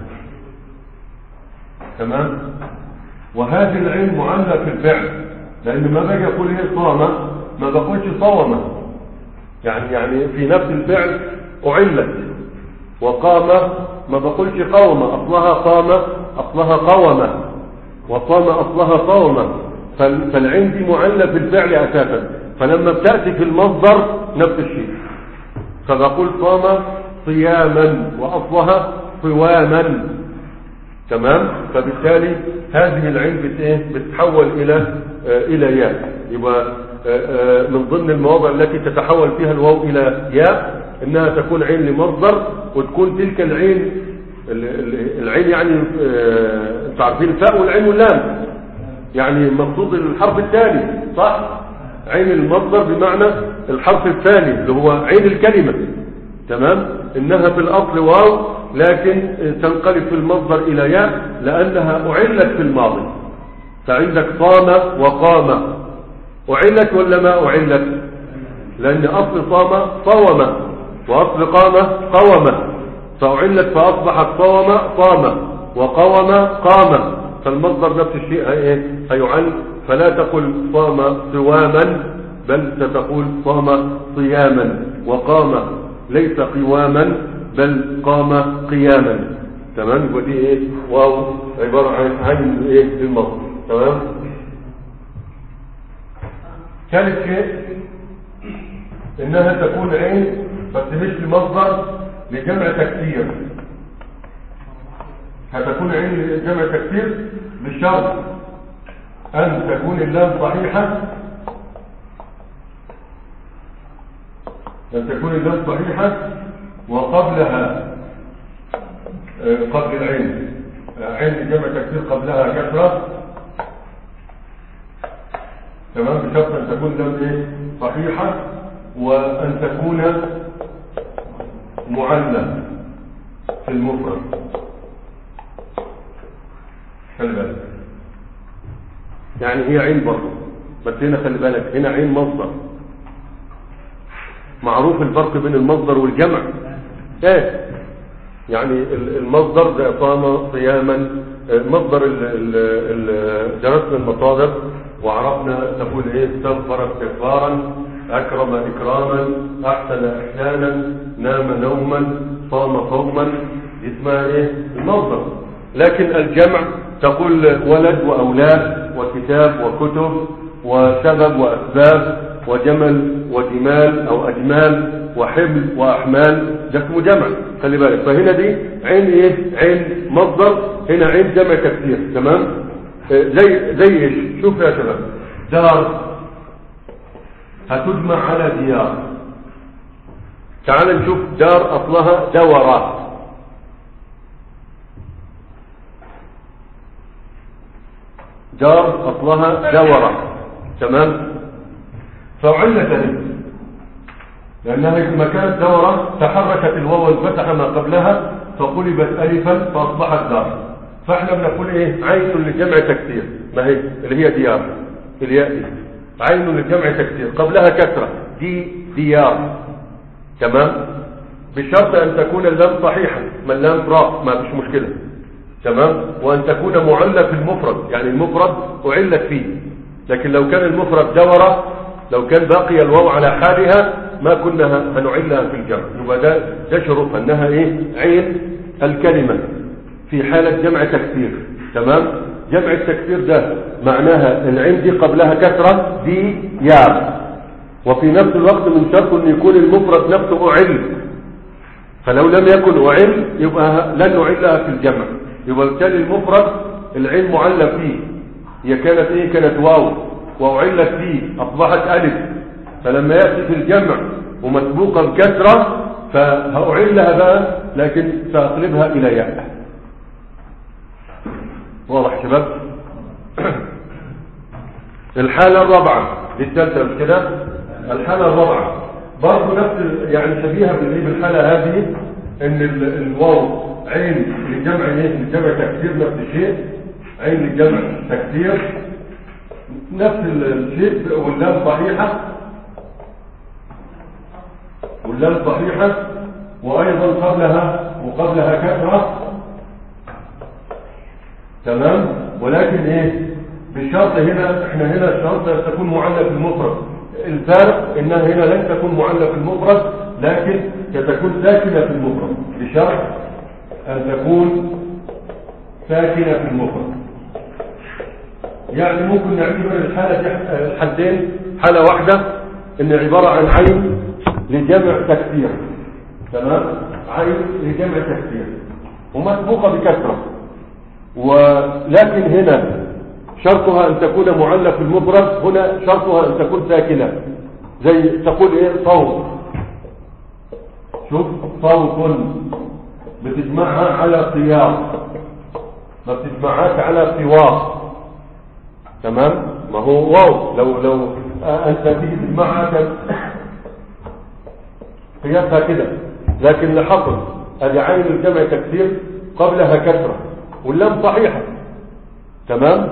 تمام وهذه العين معلة في الفعل لان ما باجي اقول ايه صام ما بقولش صوم يعني يعني في نفس الفعل اعلت وقام ما بقولش قوم اصلها قام اصلها قوم وصام اصلها صوم فالعين دي معلة في الفعل اساسا فلما بتأتي في المصدر نفس الشيء فبقول صام صياما واصلها صواما تمام فبالتالي هذه العين بت ايه بتتحول الى آه الى ياء يبقى آه آه من ضمن المواضع التي تتحول فيها الواو الى ياء انها تكون عين لمصدر وتكون تلك العين العين يعني انتوا عارفين الفاء والعين واللام يعني مقصود الحرف الثاني صح عين المصدر بمعنى الحرف الثاني اللي هو عين الكلمة تمام انها في الاصل واو لكن تنقلب في المصدر الى ياء لانها اعلت في الماضي فعندك صام وقام اعلت ولا ما اعلت لان اصل صام صوم واصل قام قوم فاعلت فاصبحت صوم صام وقوم قام فالمصدر نفس الشيء ايه هيعل فلا تقل صام صواما بل ستقول صام صياما وقام ليس قواما بل قام قياما تمام يبقى دي ايه واو عباره عن عن ايه المصدر تمام ثالث شيء انها تكون عين بس مش لمصدر لجمع تكسير هتكون عين لجمع تكسير بشرط أن تكون اللام صحيحة أن تكون اللام صحيحة وقبلها قبل العين عين جمع تكسير قبلها كسرة تمام بشرط أن تكون اللام إيه؟ صحيحة وأن تكون معلة في المفرد خلي بالك يعني هي عين برضه بس هنا خلي بالك هنا عين مصدر معروف الفرق بين المصدر والجمع ايه يعني المصدر ده صام صياما مصدر درسنا المصادر وعرفنا تقول ايه استغفر استغفارا اكرم اكراما احسن احسانا نام نوما صام صوما اسمها ايه المصدر لكن الجمع تقول ولد واولاد وكتاب وكتب وسبب واسباب وجمل وجمال او اجمال وحمل واحمال ده اسمه جمع خلي بالك فهنا دي عين ايه عين مصدر هنا عين جمع تكسير تمام آه، زي زي ايش شوف يا شباب دار هتجمع على ديار تعال نشوف دار اصلها دورات دار اصلها دورة تمام فعلة ليه لأنها لما كانت دورة تحركت الواو وانفتح ما قبلها فقلبت ألفا فأصبحت دار فاحنا بنقول ايه عين للجمع تكسير ما هي اللي هي ديار الياء دي عين للجمع تكسير قبلها كسرة دي ديار تمام بشرط أن تكون اللام صحيحة ما اللام راء ما فيش مشكلة تمام وأن تكون معلة في المفرد يعني المفرد أعلت فيه لكن لو كان المفرد دورة لو كان باقي الواو على حالها ما كنا هنعلها في الجمع يبقى ده ده شروطها انها ايه عين الكلمة في حالة جمع تكسير تمام جمع التكسير ده معناها العين دي قبلها كسرة دي ياء وفي نفس الوقت من شرط ان يكون المفرد نفسه اعل فلو لم يكن اعل يبقى لن نعلها في الجمع يبقى بالتالي المفرد العين معلة فيه هي كانت ايه كانت واو وأعلت فيه أصبحت ألف فلما يأتي في الجمع ومسبوقة بكسرة فهأعلها بقى لكن سأقلبها إلى ياء واضح شباب الحالة الرابعة دي الثالثة مش كده الحالة الرابعة برضه نفس ال- يعني شبيهة بالإيه بالحالة هذه إن ال- الواو عين للجمع ايه للجمع تكسير نفس الشيء عين للجمع تكسير نفس الشيء واللام صحيحة واللام صحيحة وأيضا قبلها وقبلها كسرة تمام ولكن ايه بالشرط هنا احنا هنا الشرط أن تكون معلة في المفرد الفارق انها هنا لن تكون معلة في المفرد لكن ستكون ساكنة في المفرد بشرط ان تكون ساكنة في المفرد يعني ممكن نعتبر الحالة دي الحالتين حالة واحدة ان عبارة عن عين لجمع تكسير تمام عين لجمع تكسير ومسبوقة بكسرة ولكن هنا شرطها ان تكون معلة في المفرد هنا شرطها ان تكون ساكنة زي تقول ايه صوت شوف صوت بتجمعها على سياق ما بتجمعهاش على سواق تمام ما هو واو لو لو آه انت تيجي تجمعها كان قياسها كده لكن اللي حصل ادي عين الجمع تكسير قبلها كسره واللام صحيحه تمام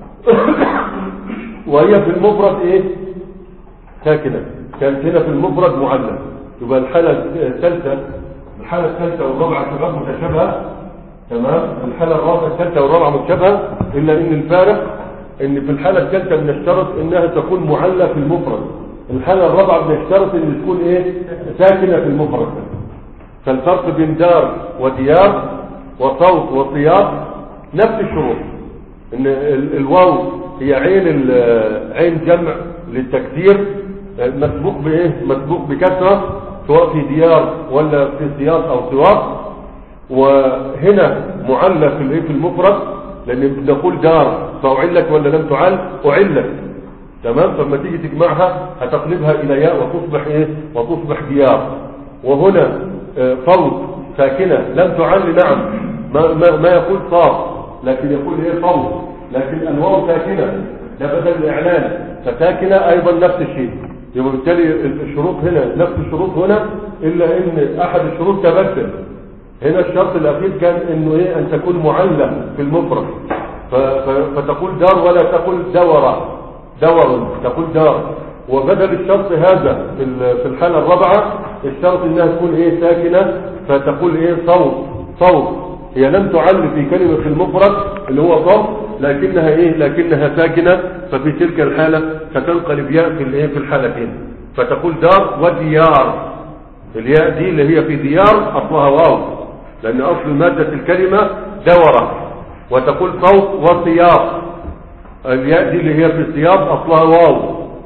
وهي في المفرد ايه ساكنه كانت هنا في المفرد معلم يبقى الحاله الثالثه الحاله الثالثه والرابعه شباب متشابهه تمام الحاله الرابعه الثالثه والرابعه متشابهه الا ان الفارق ان في الحاله الثالثه بنشترط انها تكون معلة في المفرد الحاله الرابعه بنشترط ان تكون ايه ساكنه في المفرد فالفرق بين دار وديار وصوت وصياط نفس الشروط ان ال- الواو هي عين ال- عين جمع للتكثير مسبوق بايه مسبوق بكسره سواء في ديار ولا في سياط او سواق وهنا معلة في الايه في المفرد لان بنقول دار فأعلت ولا لم تعل أعلت تمام فلما تيجي تجمعها هتقلبها إلى ياء وتصبح إيه وتصبح ديار وهنا آه، صوت ساكنة لم تعل نعم ما, ما, ما يقول صوت لكن يقول إيه صوت لكن الواو ساكنة ده بدل الإعلان فساكنة أيضا نفس الشيء يبقى بالتالي الشروط هنا نفس الشروط هنا إلا إن أحد الشروط تبدل هنا الشرط الأخير كان إنه إيه أن تكون معلة في المفرد ف- ف- فتقول دار ولا تقول دورة دور تقول دار وبدل الشرط هذا في ال- في الحالة الرابعة الشرط انها تكون ايه ساكنة فتقول ايه صوت صوت هي لم تعل في كلمة في المفرد اللي هو صوت لكنها ايه لكنها ساكنة ففي تلك الحالة ستنقلب ياء في الايه في الحالتين فتقول دار وديار الياء دي اللي هي في ديار اصلها واو لان اصل مادة الكلمة دورة وتقول صوت وسياق الياء دي اللي هي في السياق اصلها واو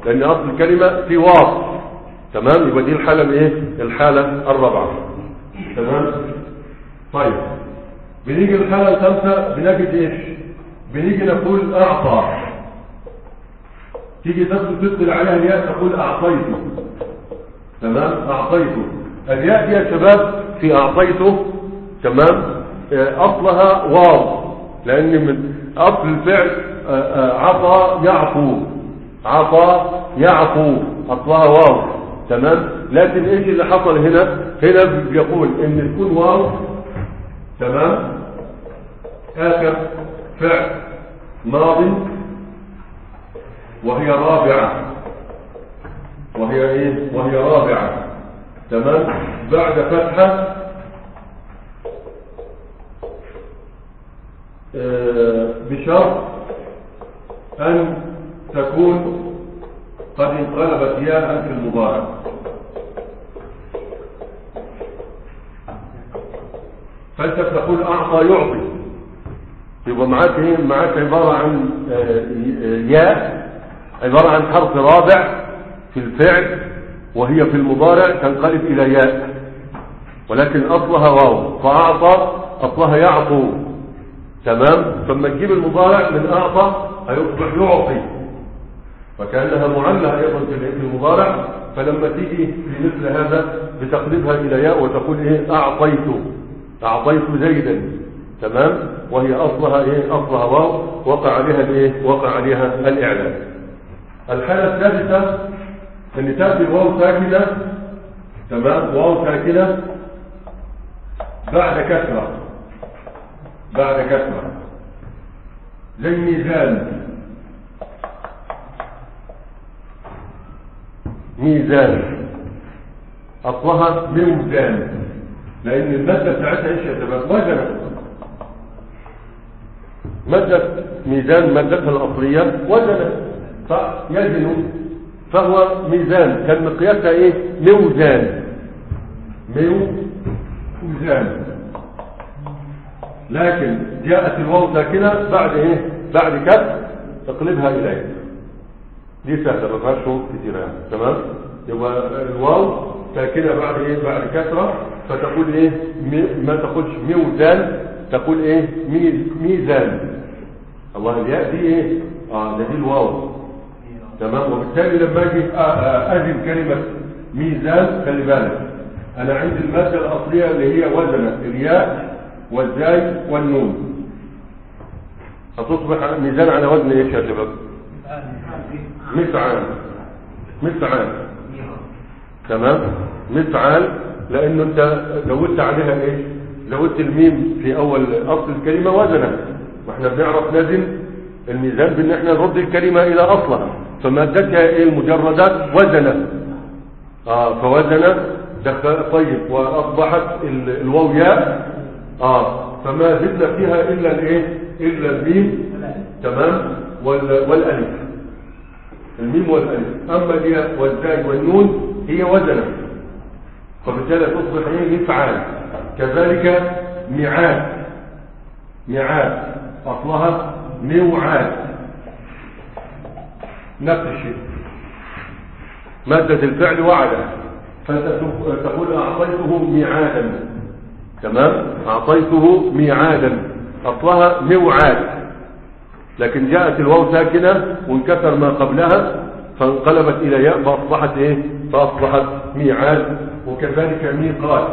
لان اصل الكلمة في واو تمام يبقى دي الحالة الايه الحالة الرابعة تمام طيب بنيجي الحالة الخامسة بنجد ايش بنيجي نقول اعطى تيجي تدخل تدخل عليها الياء تقول اعطيته تمام اعطيته الياء دي يا شباب في اعطيته تمام آه، اصلها واو لان من اصل الفعل آه، آه، عطى يعفو عطى يعفو اصلها واو تمام لكن ايش اللي حصل هنا هنا بيقول ان تكون واو تمام اخر فعل ماضي وهي رابعة وهي ايه وهي رابعة تمام بعد فتحة آه، بشرط ان تكون قد انقلبت ياء في المضارع فانت تقول اعطى يعطي يبقى معاك ايه معاك عبارة عن آه، ياء عبارة عن حرف رابع في الفعل وهي في المضارع تنقلب الى ياء ولكن اصلها واو فاعطى اصلها يعطو تمام فلما تجيب المضارع من اعطى هيصبح يعطي فكانها معلقه ايضا في المضارع فلما تيجي في مثل هذا بتقلبها الى ياء وتقول ايه اعطيت اعطيت زيدا تمام وهي اصلها ايه اصلها واو وقع عليها الايه وقع عليها الاعلان الحاله الثالثه ان تاتي الواو ساكنه تمام واو ساكنه بعد كسره بعد كسره زي ميزان ميزان اصلها ميزان لان الماده بتاعتها ايش يا شباب وزن ماده ميزان مادتها الاصليه وزن فيزن فهو ميزان كان مقياسها ايه موزان موزان لكن جاءت الواو ساكنه بعد ايه بعد كسر تقلبها اليه دي سهله ما فيهاش شروط كتيره يعني تمام يبقى الواو ساكنه بعد ايه بعد كسره فتقول ايه مي ما تقولش ميوزان تقول ايه مي ميزان الله الياء دي ايه اه ده دي الواو تمام وبالتالي لما اجي اجيب كلمه ميزان خلي بالك انا عندي الماده الاصليه اللي هي وزنه الياء والزاي والنون هتصبح ميزان على وزن ايش يا شباب مفعال مفعال تمام مفعال لانه انت زودت عليها ايش زودت الميم في اول اصل الكلمه وزنا واحنا بنعرف نزن الميزان بان احنا نرد الكلمه الى اصلها فمادتها ايه المجردات وزنا اه فوزن دخل طيب واصبحت ال- الواو ياء اه فما زدنا فيها الا الايه الا الميم تمام وال- والالف الميم والالف اما الياء والزاي والنون هي وزنه فبالتالي تصبح ايه مفعال كذلك ميعاد ميعاد اصلها موعاد نفس الشيء مادة الفعل وعد فانت تقول اعطيته ميعادا تمام اعطيته ميعادا اصلها موعاد لكن جاءت الواو ساكنة وانكسر ما قبلها فانقلبت الى ياء فاصبحت ايه فاصبحت ميعاد وكذلك ميقات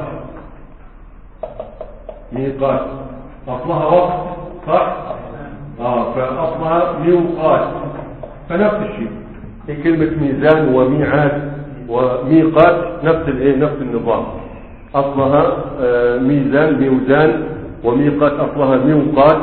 ميقات اصلها وقت صح اه فاصلها ميقات فنفس الشيء هي كلمة ميزان وميعاد وميقات نفس الايه نفس النظام اصلها آه ميزان ميوزان وميقات اصلها ميوقات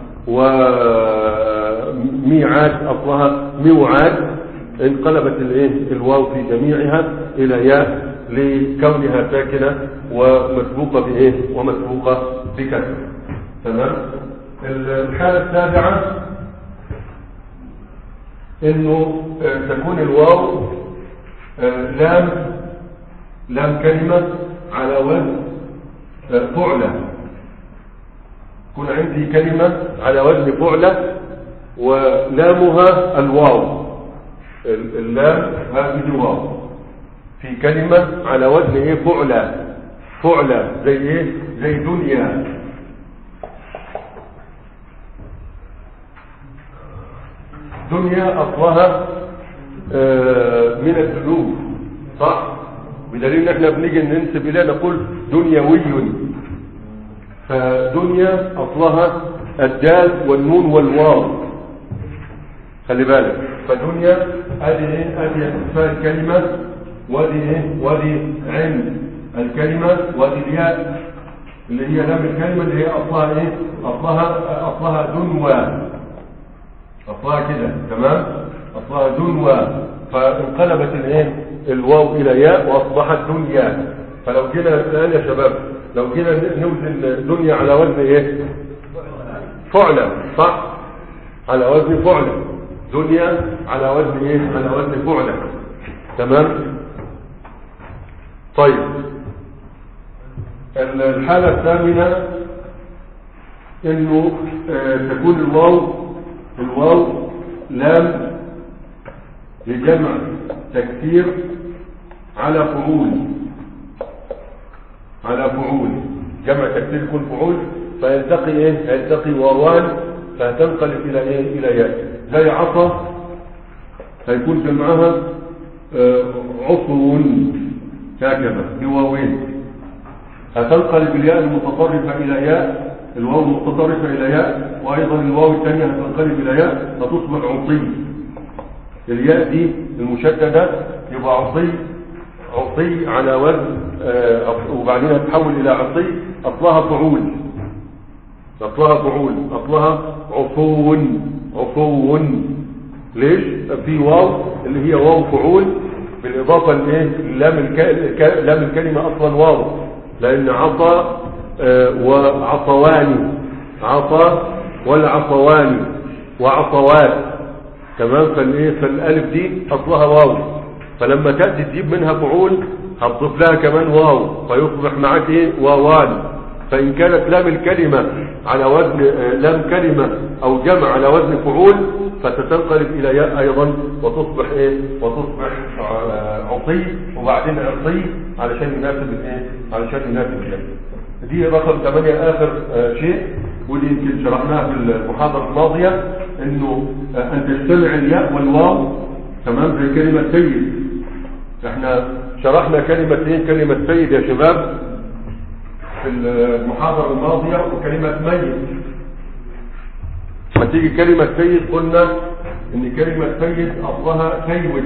وميعاد اصلها موعاد انقلبت الايه الواو في جميعها الى ياء لكونها ساكنه ومسبوقه بايه ومسبوقه بكسر تمام الحاله السابعه انه آه، تكون الواو آه، لام لام كلمه على وزن آه، فعله يكون عندي كلمه على وزن فعله ولامها الواو ال- اللام هذه واو في كلمة على وزن ايه فعلى فعلى زي ايه زي دنيا دنيا اصلها آه، من الذنوب صح بدليل ان احنا بنيجي ننسب اليها نقول دنيوي فدنيا اصلها الدال والنون والواو خلي بالك فدنيا ادي ايه ادي اسماء الكلمه وادي ايه وادي عين الكلمه وادي الياء اللي هي لام الكلمه اللي هي اصلها ايه اصلها اصلها دنوى اصلها كده تمام اصلها دنوى فانقلبت الايه الواو الى ياء واصبحت دنيا فلو جينا الان يا شباب لو جينا نوزن دنيا على وزن ايه فعلا صح على وزن فعلا دنيا على وزن ايه على وزن فعلا تمام طيب الحالة الثامنة انه آه، تكون الواو الواو لام لجمع تكثير على فعول على فعول جمع تكثير يكون فعول فيلتقي ايه يلتقي واوان فتنقلب الى ايه الى ياء زي عصا هيكون جمعها آه، عصو هكذا بواوين هتنقلب الياء المتطرفة إلى ياء الواو المتطرفة إلى ياء وأيضا الواو الثانية هتنقلب إلى ياء فتصبح عطي الياء دي المشددة يبقى عطي عطي على وزن آه، وبعدين هتحول إلى عطي أصلها فعول أصلها فعول أصلها عفو عفو ليش في واو اللي هي واو فعول بالإضافة لإيه لام الك... الك- لام الكلمة أصلا واو لأن عصى آه، وعصوان عصى والعصوان وعصوات تمام فالايه فالالف دي اصلها واو فلما تاتي تجيب منها فعول هتضيف لها كمان واو فيصبح معاك ايه واوان فان كانت لام الكلمه على وزن آه، لام كلمه او جمع على وزن فعول فتتنقلب الى ياء ايضا وتصبح ايه وتصبح آه، عطي وبعدين عطي علشان يناسب الايه علشان يناسب الياء دي رقم 8 اخر آه، شيء ودي يمكن شرحناها في المحاضره الماضيه انه آه، ان تجتمع الياء والواو تمام زي كلمه سيد احنا شرحنا كلمه ايه كلمه سيد يا شباب في المحاضره الماضيه وكلمه ميت لما تيجي كلمه سيد قلنا ان كلمه سيد اصلها سيد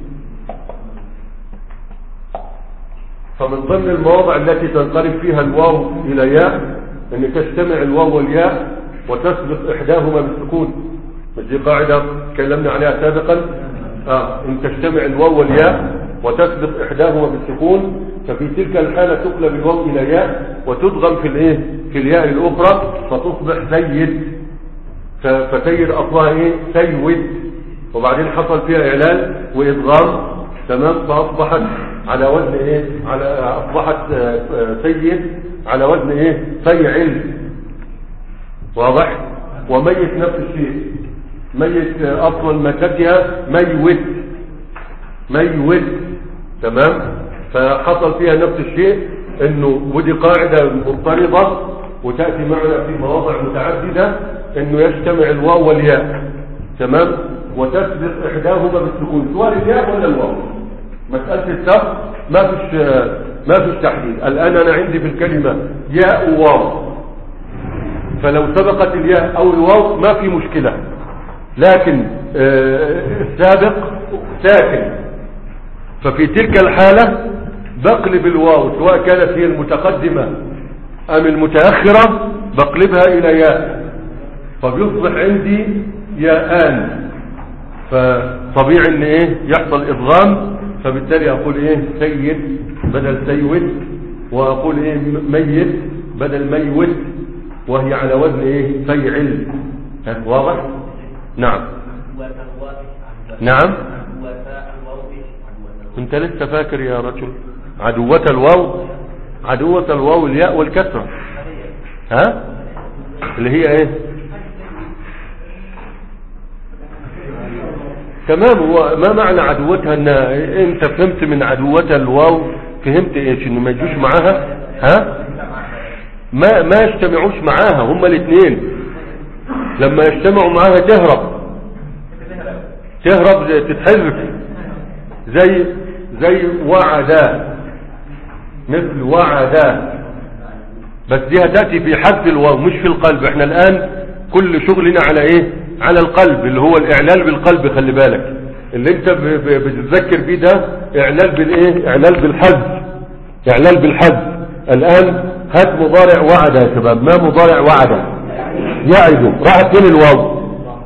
فمن ضمن المواضع التي تنقلب فيها الواو إلى ياء أن تجتمع الواو والياء وتسبق إحداهما بالسكون مش دي قاعدة تكلمنا عليها سابقا آه. إن تجتمع الواو والياء وتسبق إحداهما بالسكون ففي تلك الحالة تقلب الواو إلى ياء وتدغم في الإيه في الياء الأخرى فتصبح سيد ف- فسيد أصلها إيه سيود وبعدين حصل فيها إعلان وإدغام تمام فأصبحت على وزن إيه على أصبحت آه، آه، سيد على وزن إيه فيعل واضح وميت نفس الشيء ميت آه، أصلا مكتها ميوت ميوت تمام فحصل فيها نفس الشيء انه ودي قاعدة مضطردة وتأتي معنا في مواضع متعددة انه يجتمع الواو والياء تمام وتسبق احداهما بالسكون سواء الياء ولا الواو مسألة السبق ما فيش ما فيش تحديد الان انا عندي في الكلمة ياء وواو فلو سبقت الياء او الواو ما في مشكلة لكن آه، السابق ساكن ففي تلك الحالة بقلب الواو سواء كانت هي المتقدمة أم المتأخرة بقلبها إلى ياء فبيصبح عندي ياءان فطبيعي ان ايه يحصل ادغام فبالتالي اقول ايه سيد بدل سيود واقول ايه ميت بدل ميوت وهي على وزن ايه فيعل ها، واضح نعم نعم انت لسه فاكر يا رجل عدوة الواو عدوة الواو الياء والكسرة ها اللي هي ايه تمام هو ما معنى عدوتها ان انت فهمت من عدوتها الواو فهمت ايش انه ما يجوش معاها ها ما ما يجتمعوش معاها هما الاثنين لما يجتمعوا معاها تهرب تهرب زي- تتحذف زي زي وعدا مثل وعدا بس دي هتأتي في حذف الواو مش في القلب احنا الآن كل شغلنا على ايه على القلب اللي هو الاعلال بالقلب خلي بالك اللي انت ب- ب- بتتذكر بيه ده اعلال بالايه اعلال بالحذف اعلال بالحذف الان هات مضارع وعد يا شباب ما مضارع وعد يعد راحت فين الواو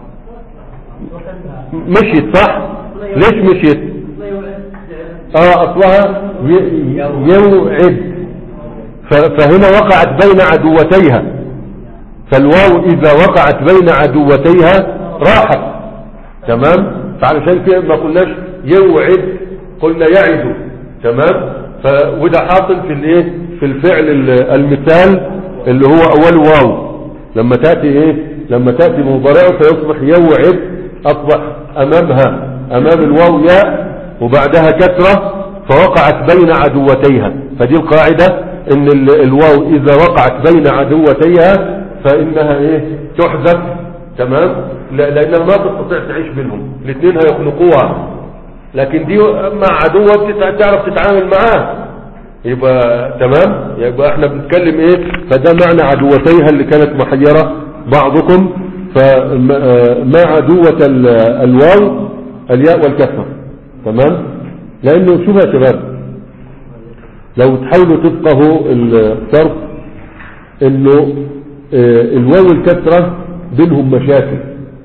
مشيت صح ليش مشيت اه اصلها ي- يوعد ف- فهنا وقعت بين عدوتيها فالواو اذا وقعت بين عدوتيها راحت تمام فعلشان كده ما قلناش يوعد قلنا يعد تمام ف وده حاصل في الايه في الفعل ال- المثال اللي هو اول واو لما تاتي ايه لما تاتي مضارعه فيصبح يوعد اصبح امامها امام الواو ياء وبعدها كسره فوقعت بين عدوتيها فدي القاعده ان ال- الواو اذا وقعت بين عدوتيها فانها ايه تحذف تمام لا- لانها ما تستطيع تعيش بينهم الاثنين هيخنقوها لكن دي مع عدوة بتتع- تعرف تتعامل معاه يبقى تمام يبقى احنا بنتكلم ايه فده معنى عدوتيها اللي كانت محيرة بعضكم فما عدوة ال- الواو الياء والكسر تمام لانه شوف يا شباب لو تحاولوا تفقهوا الصرف انه آه، الواو والكسرة بينهم مشاكل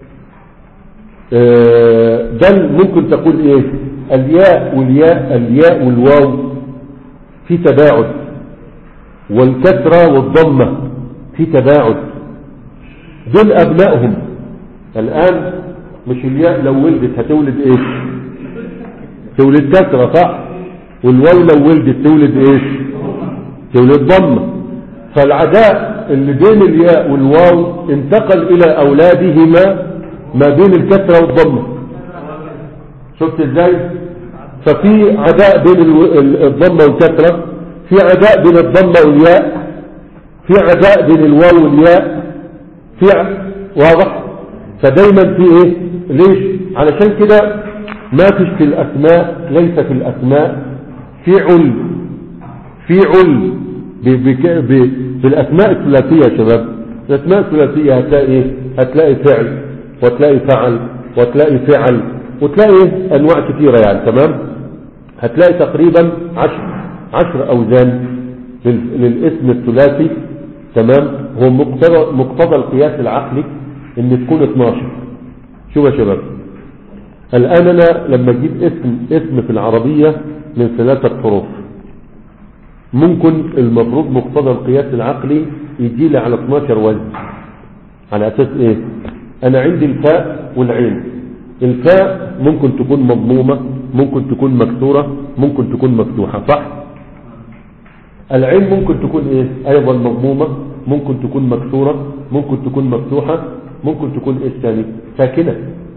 آه، بل ممكن تقول ايه الياء والياء الياء والواو في تباعد والكسرة والضمة في تباعد دول ابنائهم الان مش الياء لو ولدت هتولد ايش تولد كسرة صح والواو لو ولدت تولد ايش تولد ضمة فالعداء اللي بين الياء والواو انتقل الى اولادهما ما بين الكسرة والضمة شفت ازاي ففي عداء بين الو- ال- الضمة والكسرة في عداء بين الضمة والياء في عداء بين الواو والياء في ع- واضح فدايما في ايه ليش علشان كده ما فيش في الاسماء ليس في الاسماء في عل في عل ب- بك- ب- في الاسماء الثلاثيه يا شباب الاسماء الثلاثيه هتلاقي إيه؟ هتلاقي فعل وتلاقي فعل وتلاقي فعل وتلاقي انواع كثيره يعني تمام هتلاقي تقريبا عشر عشر اوزان لل- للاسم الثلاثي تمام هو مقتضى مقتضى القياس العقلي ان تكون 12 شوف يا شباب الان انا لما اجيب اسم اسم في العربيه من ثلاثه حروف ممكن المفروض مقتضى القياس العقلي يجي لي على 12 وزن على اساس ايه انا عندي الفاء والعين الفاء ممكن تكون مضمومة ممكن تكون مكسورة ممكن تكون مفتوحة صح العين ممكن تكون ايه ايضا مضمومة ممكن تكون مكسورة ممكن تكون مفتوحة ممكن تكون ايش تاني ساكنة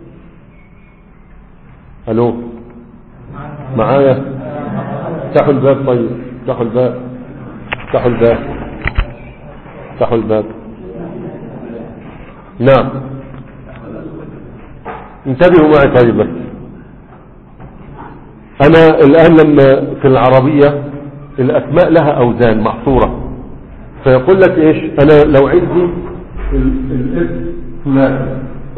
الو معايا افتحوا الباب طيب افتحوا الباب افتحوا الباب افتحوا الباب نعم انتبهوا معي طيب بس انا الان لما في العربية الاسماء لها اوزان محصورة فيقول لك ايش انا لو عندي ال- الاسم فلان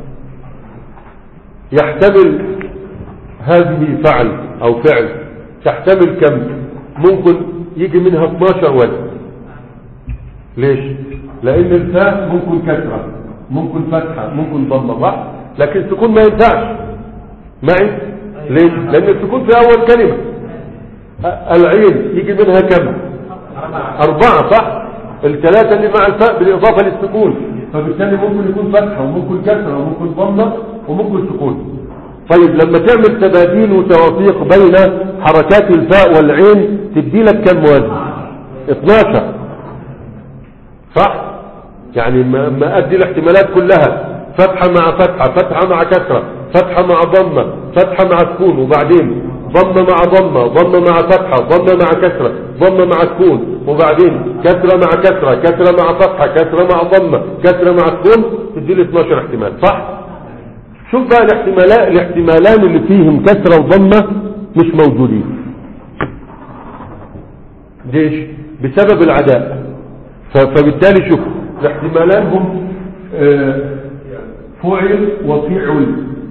يحتمل هذه فعل او فعل تحتمل كم ممكن يجي منها 12 وزن ليش لان الفاء ممكن كسرة ممكن فتحة ممكن ضمة صح لكن السكون ما ينفعش معي ليش لان السكون في اول كلمة أ- العين يجي منها كم اربعة صح الثلاثة اللي مع الفاء بالاضافة للسكون فبالتالي ممكن يكون فتحة وممكن كسرة وممكن ضمة وممكن سكون طيب لما تعمل تباديل وتوافيق بين حركات الفاء والعين تدي لك كم وزن 12 صح يعني ما ما ادي الاحتمالات كلها فتحة مع فتحة فتحة مع كسرة فتحة مع ضمة فتحة مع سكون وبعدين ضمة مع ضمة ضمة مع فتحة ضمة مع كسرة ضمة مع سكون وبعدين كسرة مع كسرة كسرة مع فتحة كسرة مع ضمة كسرة مع سكون تدي لي 12 احتمال صح شوف بقى الاحتمالات الاحتمالان اللي فيهم كسرة وضمة مش موجودين ليش بسبب العداء ف- فبالتالي شوف الاحتمالان هم آه، فعل وفعل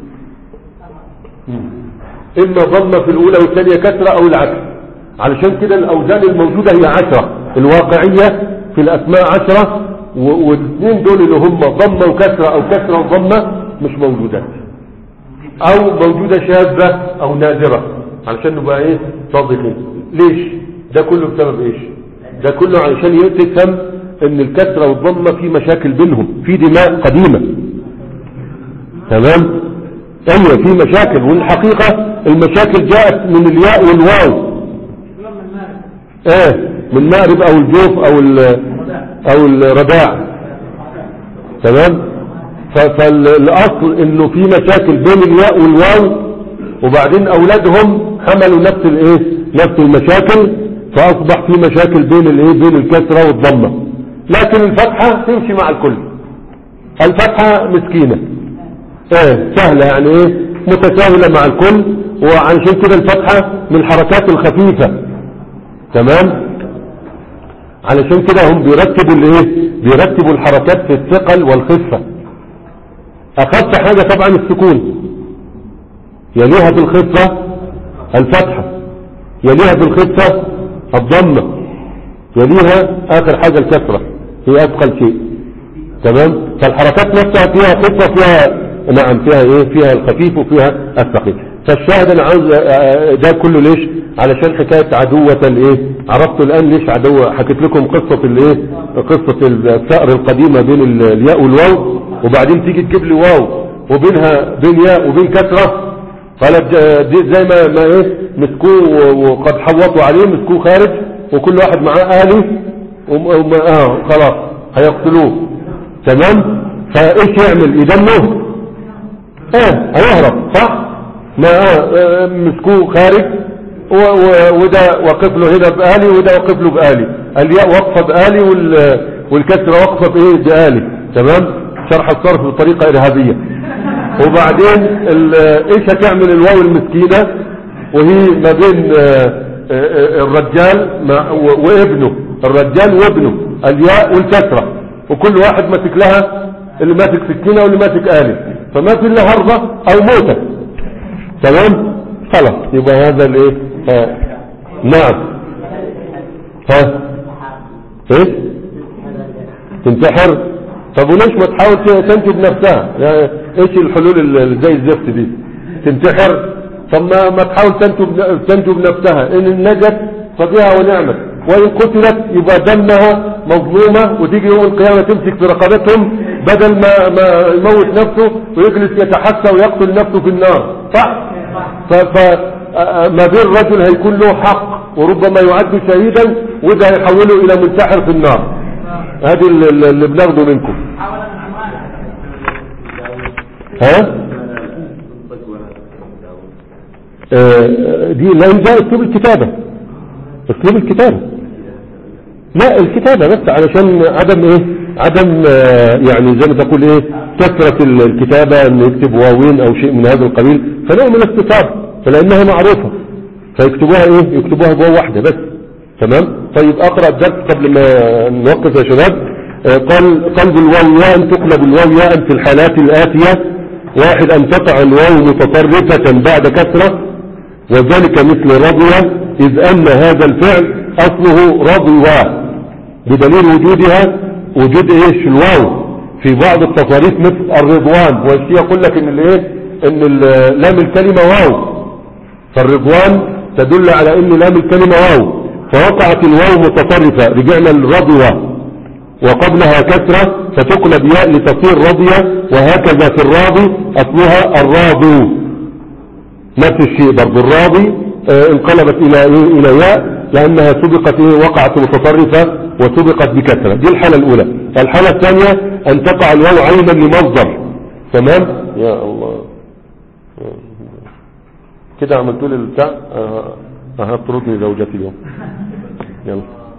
اما ضمه في الاولى والثانيه كسره او العكس علشان كده الاوزان الموجوده هي عشرة الواقعيه في الاسماء عشرة و- والاثنين دول اللي هم ضمه وكسره او كسره وضمه مش موجودات او موجوده شاذه او نادره علشان نبقى ايه صادقين ليش ده كله بسبب ايش ده كله علشان تفهم ان الكسره والضمه في مشاكل بينهم في دماء قديمه تمام ايوه في مشاكل والحقيقه المشاكل جاءت من الياء والواو ايه من مأرب او الجوف او ال- او الرداع تمام ف- فالاصل انه في مشاكل بين الياء والواو وبعدين اولادهم حملوا نفس الايه نفس المشاكل فاصبح في مشاكل بين الايه بين الكسره والضمه لكن الفتحه تمشي مع الكل الفتحه مسكينه ايه سهله يعني ايه متساهله مع الكل وعشان كده الفتحه من الحركات الخفيفه تمام علشان كده هم بيرتبوا الايه بيرتبوا الحركات في الثقل والخفه اخف حاجه طبعا السكون يليها بالخفه الفتحه يليها بالخفه الضمه يليها اخر حاجه الكسره هي اثقل شيء تمام فالحركات نفسها فيها خفه فيها نعم فيها ايه فيها الخفيف وفيها الثقيل فالشاهد انا عاوز آه، ده كله ليش علشان حكايه عدوه الايه عرفتوا الان ليش عدوه حكيت لكم قصه الايه قصه الثأر القديمه بين ال- الياء والواو وبعدين تيجي تجيب لي واو وبينها بين ياء وبين كسره قالت ج- دي زي ما ما ايه مسكوه و- وقد حوطوا عليه مسكوه خارج وكل واحد معاه آلي وم- وم- اه خلاص هيقتلوه تمام فايش يعمل يدمه اه هيهرب صح ما آه آه، مسكوه خارج و- و- وده واقف له هنا بآلي وده واقف له بآلي الياء واقفه بآلي وال- والكسره واقفه بايه بآلي تمام شرح الصرف بطريقه ارهابيه وبعدين ال- ايش هتعمل الواو المسكينه وهي ما بين آه، آه، آه، الرجال مع- و- وابنه الرجال وابنه الياء والكسره وكل واحد ماسك لها اللي ماسك سكينه واللي ماسك آلي فما في الا هربه او موته تمام خلاص يبقى هذا الايه آه. نعم ها ايه تنتحر طب وليش ما تحاول ت- تنجب نفسها يعني ايش الحلول اللي زي الزفت دي تنتحر طب ما, ما تحاول تنجب تنجب نفسها ان نجت فبها ونعمت وان قتلت يبقى دمها مظلومة وتيجي يوم القيامة تمسك في رقبتهم بدل ما, ما يموت نفسه ويجلس يتحسى ويقتل نفسه في النار صح ف ف آه، ما بين رجل هيكون له حق وربما يعد شهيدا وده هيحوله الى منتحر في النار هذه اللي اللي بناخده منكم ها آه، دي لان ده اسلوب الكتابة اسلوب الكتابة لا الكتابة بس علشان عدم ايه عدم آه، يعني زي ما تقول ايه كثرة ال- الكتابة ان يكتب واوين او شيء من هذا القبيل فنوع من الاختصار فلانها معروفة فيكتبوها ايه يكتبوها بواو واحدة بس تمام طيب اقرأ الدرس قبل ما نوقف يا شباب آه، قال قلب الواو ياء تقلب الواو ياء في الحالات الآتية واحد ان تقع الواو متطرفة بعد كسرة وذلك مثل رضي إذ أن هذا الفعل أصله رضوى بدليل وجودها وجود إيش الواو في بعض التصاريف مثل الرضوان والشيء يقول لك إن الإيه إن ال- لام الكلمة واو فالرضوان تدل على إن لام الكلمة واو فوقعت الواو متطرفة رجعنا الرضوى وقبلها كسرة فتقلب ياء لتصير رضية وهكذا في الراضي أصلها الراضو نفس الشيء برضو الراضي آه، انقلبت الى ايه الى ياء لانها سبقت ايه وقعت متطرفة وسبقت بكسرة دي الحالة الاولى الحالة الثانية ان تقع الواو عينا لمصدر تمام يا الله كده عملت لي البتاع آه، هتطردني زوجتي اليوم يلا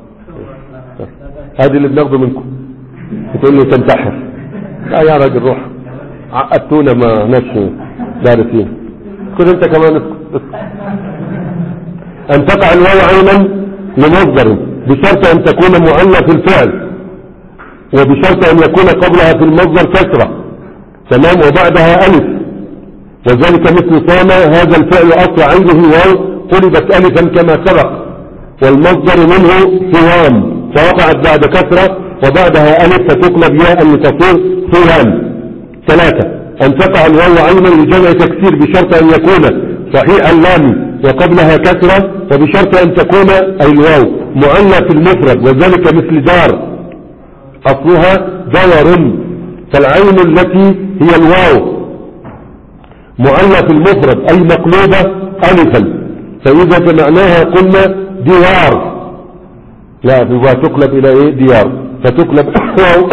هذه اللي بناخده منكم بتقول لي تنتحر لا يا راجل روح عقدتونا ما هناش دارسين خد انت كمان اسكت اسكت. ان تقع الواو عينا لمصدر بشرط ان تكون معلة في الفعل وبشرط ان يكون قبلها في المصدر كسرة تمام وبعدها الف وذلك مثل صام هذا الفعل اصل عينه واو قلبت الفا كما سبق والمصدر منه صوام فوقعت بعد كسرة وبعدها الف فتقلب ياء لتصير صيام ثلاثة ان تقع الواو عينا لجمع تكسير بشرط ان يكون صحيح اللام وقبلها كسرة وبشرط ان تكون اي الواو معلى في المفرد وذلك مثل دار اصلها دور فالعين التي هي الواو معلى في المفرد اي مقلوبة الفا فاذا جمعناها قلنا ديار لا يبقى تقلب الى ايه ديار فتقلب واو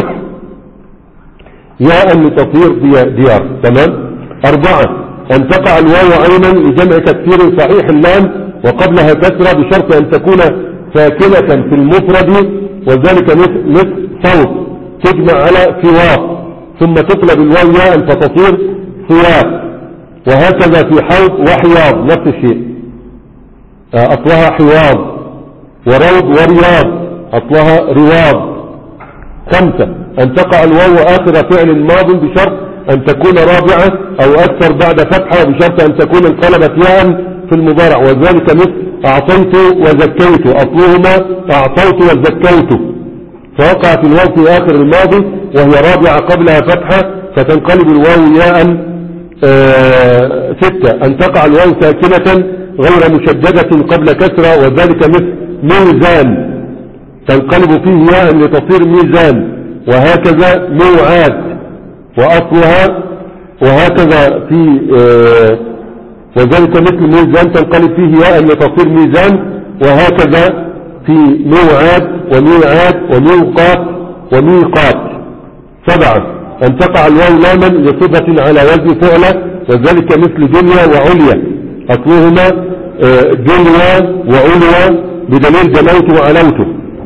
ياء لتصير دي- ديار تمام اربعة ان تقع الواو عينا لجمع تكسير صحيح اللام وقبلها كسرة بشرط ان تكون ساكنة في المفرد وذلك مثل مثل صوت تجمع على سواق ثم تقلب الواو ياء فتصير سواق وهكذا في حوض وحياض نفس الشيء آه، اصلها حواض وروض ورياض اصلها رواض خمسة أن تقع الواو آخر فعل ماض بشرط أن تكون رابعة أو أكثر بعد فتحة بشرط أن تكون انقلبت ياء في المضارع وذلك مثل أعطيت وزكيت أصلهما أعطيت وزكيت فوقعت الواو في آخر الماضي وهي رابعة قبلها فتحة فتنقلب الواو ياء آه، ستة أن تقع الواو ساكنة غير مشددة قبل كسرة وذلك مثل ميزان تنقلب فيه ياء لتصير ميزان وهكذا موعاد وأصلها وهكذا في آه، وذلك مثل ميزان تنقلب فيه ياء لتصير ميزان وهكذا في موعاد وميعاد وميقات وميقات سبعة أن تقع الواو لاما لصفة على وزن فعلة وذلك مثل دنيا وعليا أصلهما آه، دنيا وعليا بدليل جلوت وعلوت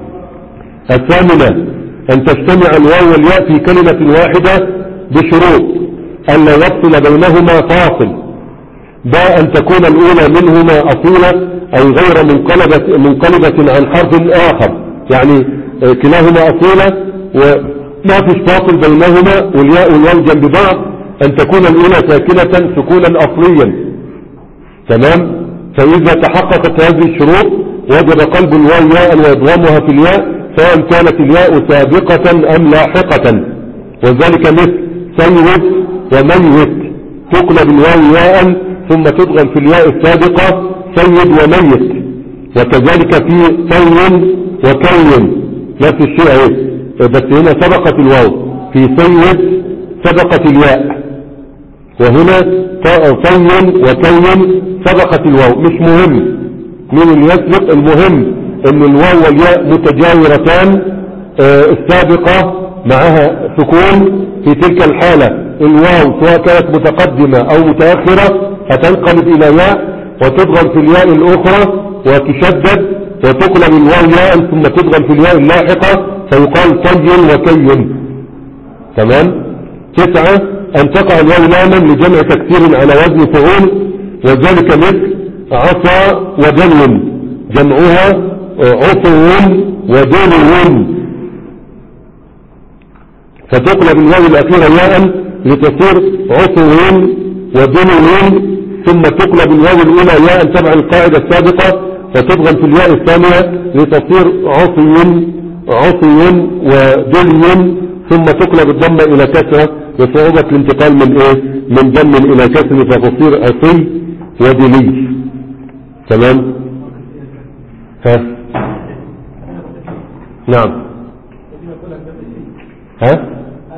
الثامنة أن تجتمع الواو والياء في كلمة واحدة بشروط أن لا يفصل بينهما فاصل باء أن تكون الأولى منهما أصيلة أي غير منقلبة, منقلبة عن حرف آخر يعني آه، كلاهما أصيلة وما فيش فاصل بينهما والياء والواو جنب بعض أن تكون الأولى ساكنة سكونا أصليا تمام فإذا تحققت هذه الشروط وجب قلب الواو ياء وإضغامها في الياء سواء كانت الياء سابقة أم لاحقة وذلك مثل سيد وميت تقلب الواو ياء ثم تضغم في الياء السابقة سيد وميت وكذلك في سي وكون نفس الشيء اهي بس هنا سبقت الواو في سيد سبقت الياء وهنا صي وكون سبقت الواو مش مهم مين اللي يسبق المهم ان الواو والياء متجاورتان آه، السابقة معها سكون في تلك الحالة الواو سواء كانت متقدمة او متأخرة هتنقلب الى ياء وتضغم في الياء الاخرى وتشدد وتقلب الواو ياء ثم تضغم في الياء اللاحقة فيقال صي وكي تمام تسعة أن تقع الواو لاما لجمع تكسير على وزن فعول وذلك مثل عصا ودلو جمعها عصو ودلو فتقلب الواو الأخيرة ياء لتصير عصو ودلو ثم تقلب الواو الأولى ياء تبع القاعدة السابقة فتضغم في الياء الثانية لتصير عصي عصي ودلي ثم تقلب الضمة إلى كسرة لصعوبة الانتقال من إيه من ضم إلى كسر فتصير عصي ودلي تمام ها نعم ها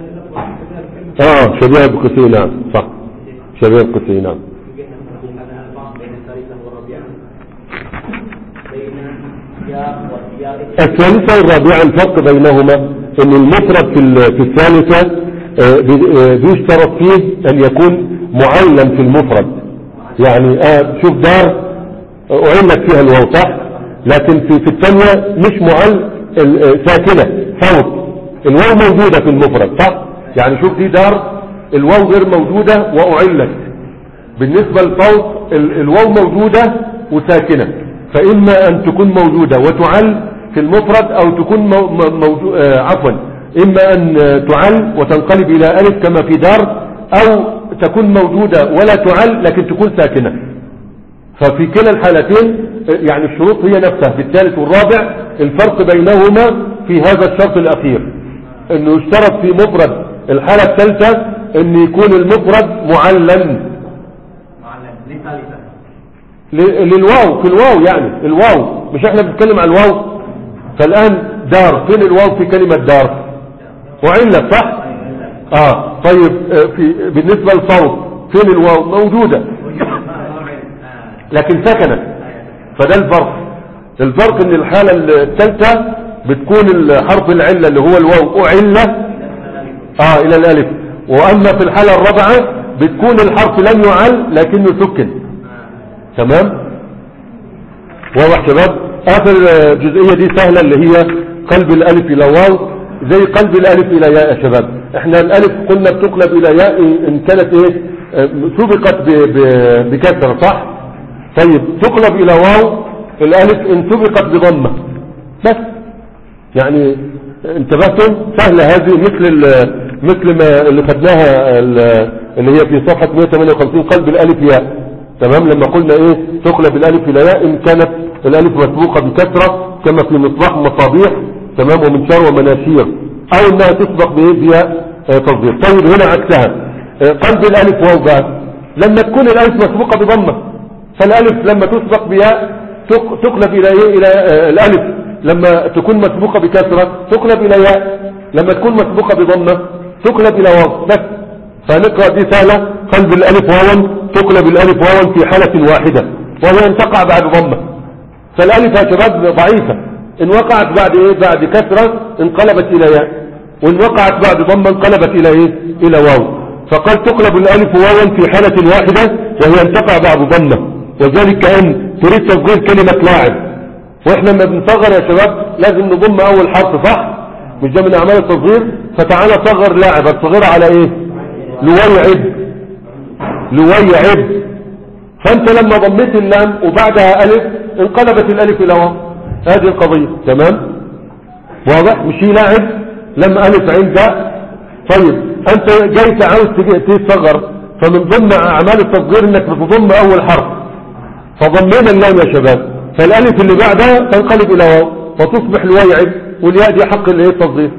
اه شبيه بقسي نعم صح شبيه بقسي نعم بين الثالثة والرابعة بين ياء والياء الثالثة والرابعة الفرق بينهما ان المفرد في ال- في الثالثة آه، بي- آه، بيشترط فيه ان يكون معلم في المفرد يعني آه شوف دار أعلت فيها الواو صح لكن في, في الثانية مش معل ال- آه، ساكنة صوت الواو موجودة في المفرد صح يعني شوف دي دار الواو غير موجودة وأعلت بالنسبة للصوت ال- الواو موجودة وساكنة فإما أن تكون موجودة وتعل في المفرد أو تكون مو م- موجو آه عفوا إما أن آه، تعل وتنقلب إلى ألف كما في دار أو تكون موجودة ولا تعل لكن تكون ساكنة ففي كلا الحالتين آه، يعني الشروط هي نفسها في الثالث والرابع الفرق بينهما في هذا الشرط الأخير أنه يشترط في مفرد الحالة الثالثة أن يكون المفرد معلن معلم لثالثة ل- للواو في الواو يعني الواو مش احنا بنتكلم عن الواو فالآن دار فين الواو في كلمة دار وعلة صح اه طيب آه، في بالنسبة للصوت فين الواو موجودة لكن سكنت فده الفرق الفرق ان الحالة الثالثة بتكون الحرف العلة اللي هو الواو أعلة اه الى الالف واما في الحالة الرابعة بتكون الحرف لم يعل لكنه سكن تمام واضح شباب اخر آه، جزئية دي سهلة اللي هي قلب الالف الى واو زي قلب الالف الى ياء يا شباب احنا الالف قلنا بتقلب الى ياء ان كانت ايه آه، سبقت ب- ب- بكسرة صح طيب تقلب الى واو الالف ان سبقت بضمة بس يعني انتبهتم سهلة هذه مثل ال- مثل ما اللي خدناها ال- اللي هي في صفحة 158 قلب الالف ياء تمام لما قلنا ايه تقلب الالف الى ياء ان كانت الالف مسبوقة بكسرة كما في مصباح مصابيح تمام ومنشار ومناشير او انها تسبق بايه بياء آه، تصدير طيب هنا عكسها آه، قلب الالف واو بقى لما تكون الالف مسبوقة بضمة فالالف لما تسبق بياء تق- تقلب الى ايه الى آه، الالف لما تكون مسبوقة بكسرة تقلب الى ياء لما تكون مسبوقة بضمة تقلب الى واو بس فنقرأ دي سهلة قلب الالف واوا تقلب الالف واوا في حالة واحدة وهي ان تقع بعد ضمة فالالف يا شباب ضعيفة ان وقعت بعد ايه بعد كسرة انقلبت الى ياء وان وقعت بعد ضمة انقلبت الى ايه الى واو فقد تقلب الالف واوا في حالة واحدة وهي ان تقع بعد ضمة وذلك كأن تريد تصغير كلمة لاعب واحنا لما بنصغر يا شباب لازم نضم اول حرف صح مش ده من اعمال التصغير فتعالى صغر لاعب هتصغرها على ايه لويعب لويعب فانت لما ضميت اللام وبعدها الف انقلبت الالف الى واو هذه القضية تمام واضح مش هي لاعب لما الف عند طيب انت جاي عاوز تجي- تصغر فمن ضمن اعمال التصغير انك بتضم اول حرف فضمينا اللام يا شباب فالالف اللي بعدها تنقلب الى واو وتصبح الويعب والياء دي حق الايه التصغير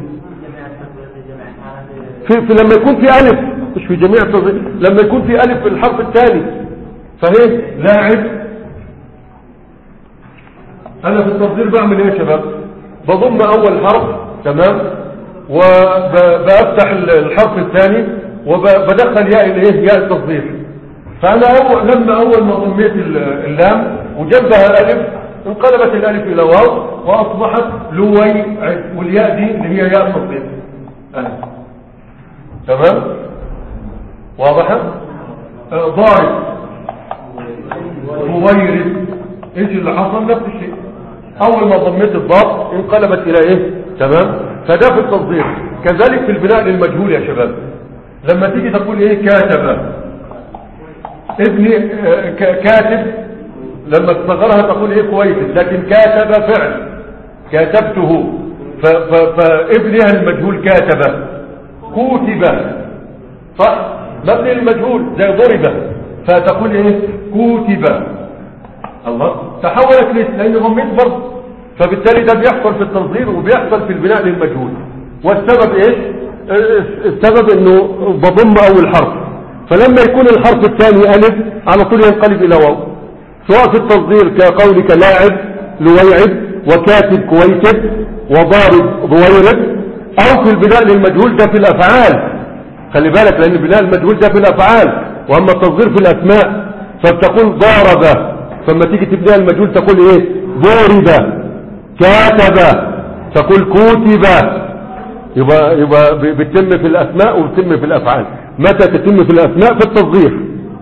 في, في لما يكون في الف مش في جميع التصغير لما يكون في الف في الحرف الثاني فهي لاعب انا في التصغير بعمل ايه يا شباب بضم اول حرف تمام وبفتح الحرف الثاني وبدخل ياء الايه ياء التصغير فانا أول لما اول ما ضميت ال- اللام وجنبها الف انقلبت الالف الى واو واصبحت لوي والياء دي اللي هي ياء التصغير ألف. تمام واضحه آه، ضارب مويرد ايش اللي حصل نفس الشيء اول ما ضميت الضاد انقلبت الى ايه تمام فده في التصدير كذلك في البناء للمجهول يا شباب لما تيجي تقول ايه كاتب ابني آه، ك- كاتب لما تصغرها تقول ايه كويس لكن كاتب فعل كاتبته ف- ف- فابنها المجهول كاتب كوتب صح مبني للمجهول زي ضرب فتقول ايه كوتب الله تحولت ليه لان ضميت برضه فبالتالي ده بيحصل في التصغير وبيحصل في البناء للمجهول والسبب ايش اه، السبب انه بضم اول حرف فلما يكون الحرف الثاني الف على طول ينقلب الى واو سواء في التصغير كقولك لاعب لويعب وكاتب كويتب وضارب ضويرب او في البناء للمجهول ده في الافعال خلي بالك لان البناء المجهول ده في الافعال واما التصغير في الاسماء فبتقول ضارب فلما تيجي تبنيها المجهول تقول ايه ضرب كاتب تقول كتب يبقى يبقى ب- بتتم في الاسماء وبتتم في الافعال متى تتم في الاسماء في التصغير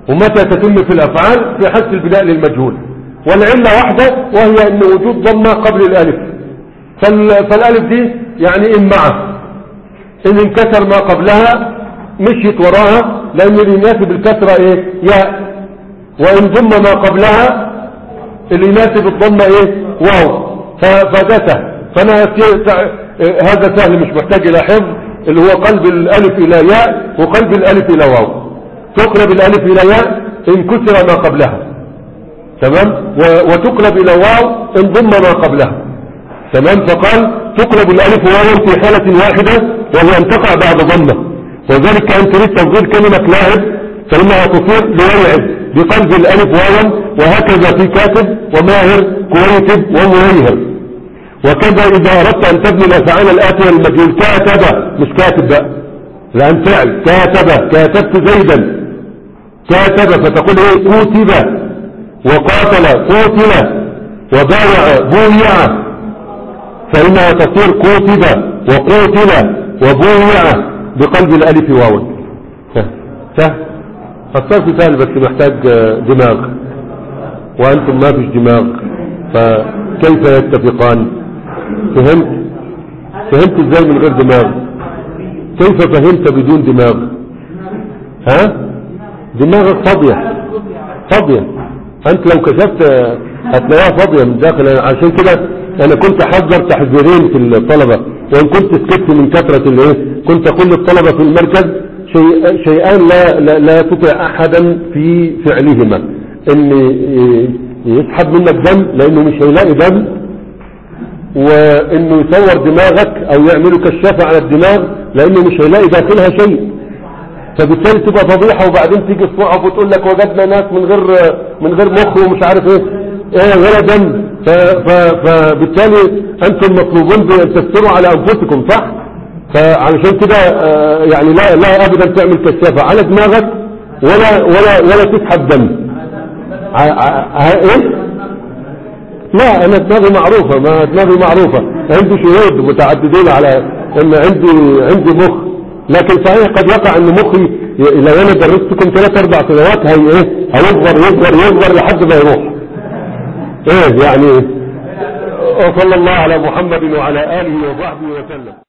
ومتى تتم في الافعال في حذف البناء للمجهول والعلة واحدة وهي ان وجود ضمة قبل الالف فال- فالالف دي يعني ان مع ان انكسر ما قبلها مشيت وراها لان اللي يناسب الكسرة ايه ياء وان ضم ما قبلها اللي يناسب الضمة ايه واو ف- فده سهل فانا ت- تع- هذا سهل مش محتاج الى حفظ اللي هو قلب الالف الى ياء وقلب الالف الى واو تقلب الالف الى ياء ان كسر ما قبلها تمام و- وتقلب الى واو ان ضم ما قبلها تمام فقال تقلب الالف واو في حالة واحدة وهي ان تقع بعد ضمة وذلك ان تريد تفضيل كلمة لاعب فانها تصير ليلعب بقلب الالف واوا وهكذا في كاتب وماهر كويتب ومهيهر وكذا اذا اردت ان تبني الافعال الاتيه للمجهول كاتب مش كاتب بقى لان فعل كاتب كاتبت زيدا كاتب فتقول ايه كوتب وقاتل قتل وبايع بويع فإنها تصير كوتب وقوتل وبويع بقلب الألف واو سهل سهل الصرف سهل بس محتاج آه، دماغ وأنتم ما فيش دماغ فكيف يتفقان فهمت فهمت ازاي من غير دماغ كيف فهمت بدون دماغ ها دماغك فاضية فاضية انت لو كشفت آه، هتلاقيها فاضية من داخل عشان كده انا كنت احذر تحذيرين في الطلبة وان كنت سكت من كثرة الايه كنت اقول للطلبة في المركز شيء شيئان لا, لا, لا تطع احدا في فعلهما ان ي- يسحب منك دم لانه مش هيلاقي دم وانه يصور دماغك او يعملوا كشافة على الدماغ لانه مش هيلاقي داخلها شيء فبالتالي تبقى فضيحة وبعدين تيجي الصحف وتقول لك وجدنا ناس من غير من غير مخ ومش عارف ايه ايه ولا دم ف ف فبالتالي انتم مطلوبون بان تستروا على انفسكم صح فعلشان كده آه، يعني لا لا ابدا تعمل كشافة على دماغك ولا ولا ولا تسحب دم ع- ع- ع- ايه لا انا دماغي معروفة ما دماغي معروفة عندي شهود متعددين على ان عندي عندي مخ لكن صحيح قد يقع ان مخي ي- لو انا درستكم ثلاث اربع سنوات هي ايه هيصغر يصغر يصغر لحد ما يروح ايه يعني وصلى الله على محمد وعلى اله وصحبه وسلم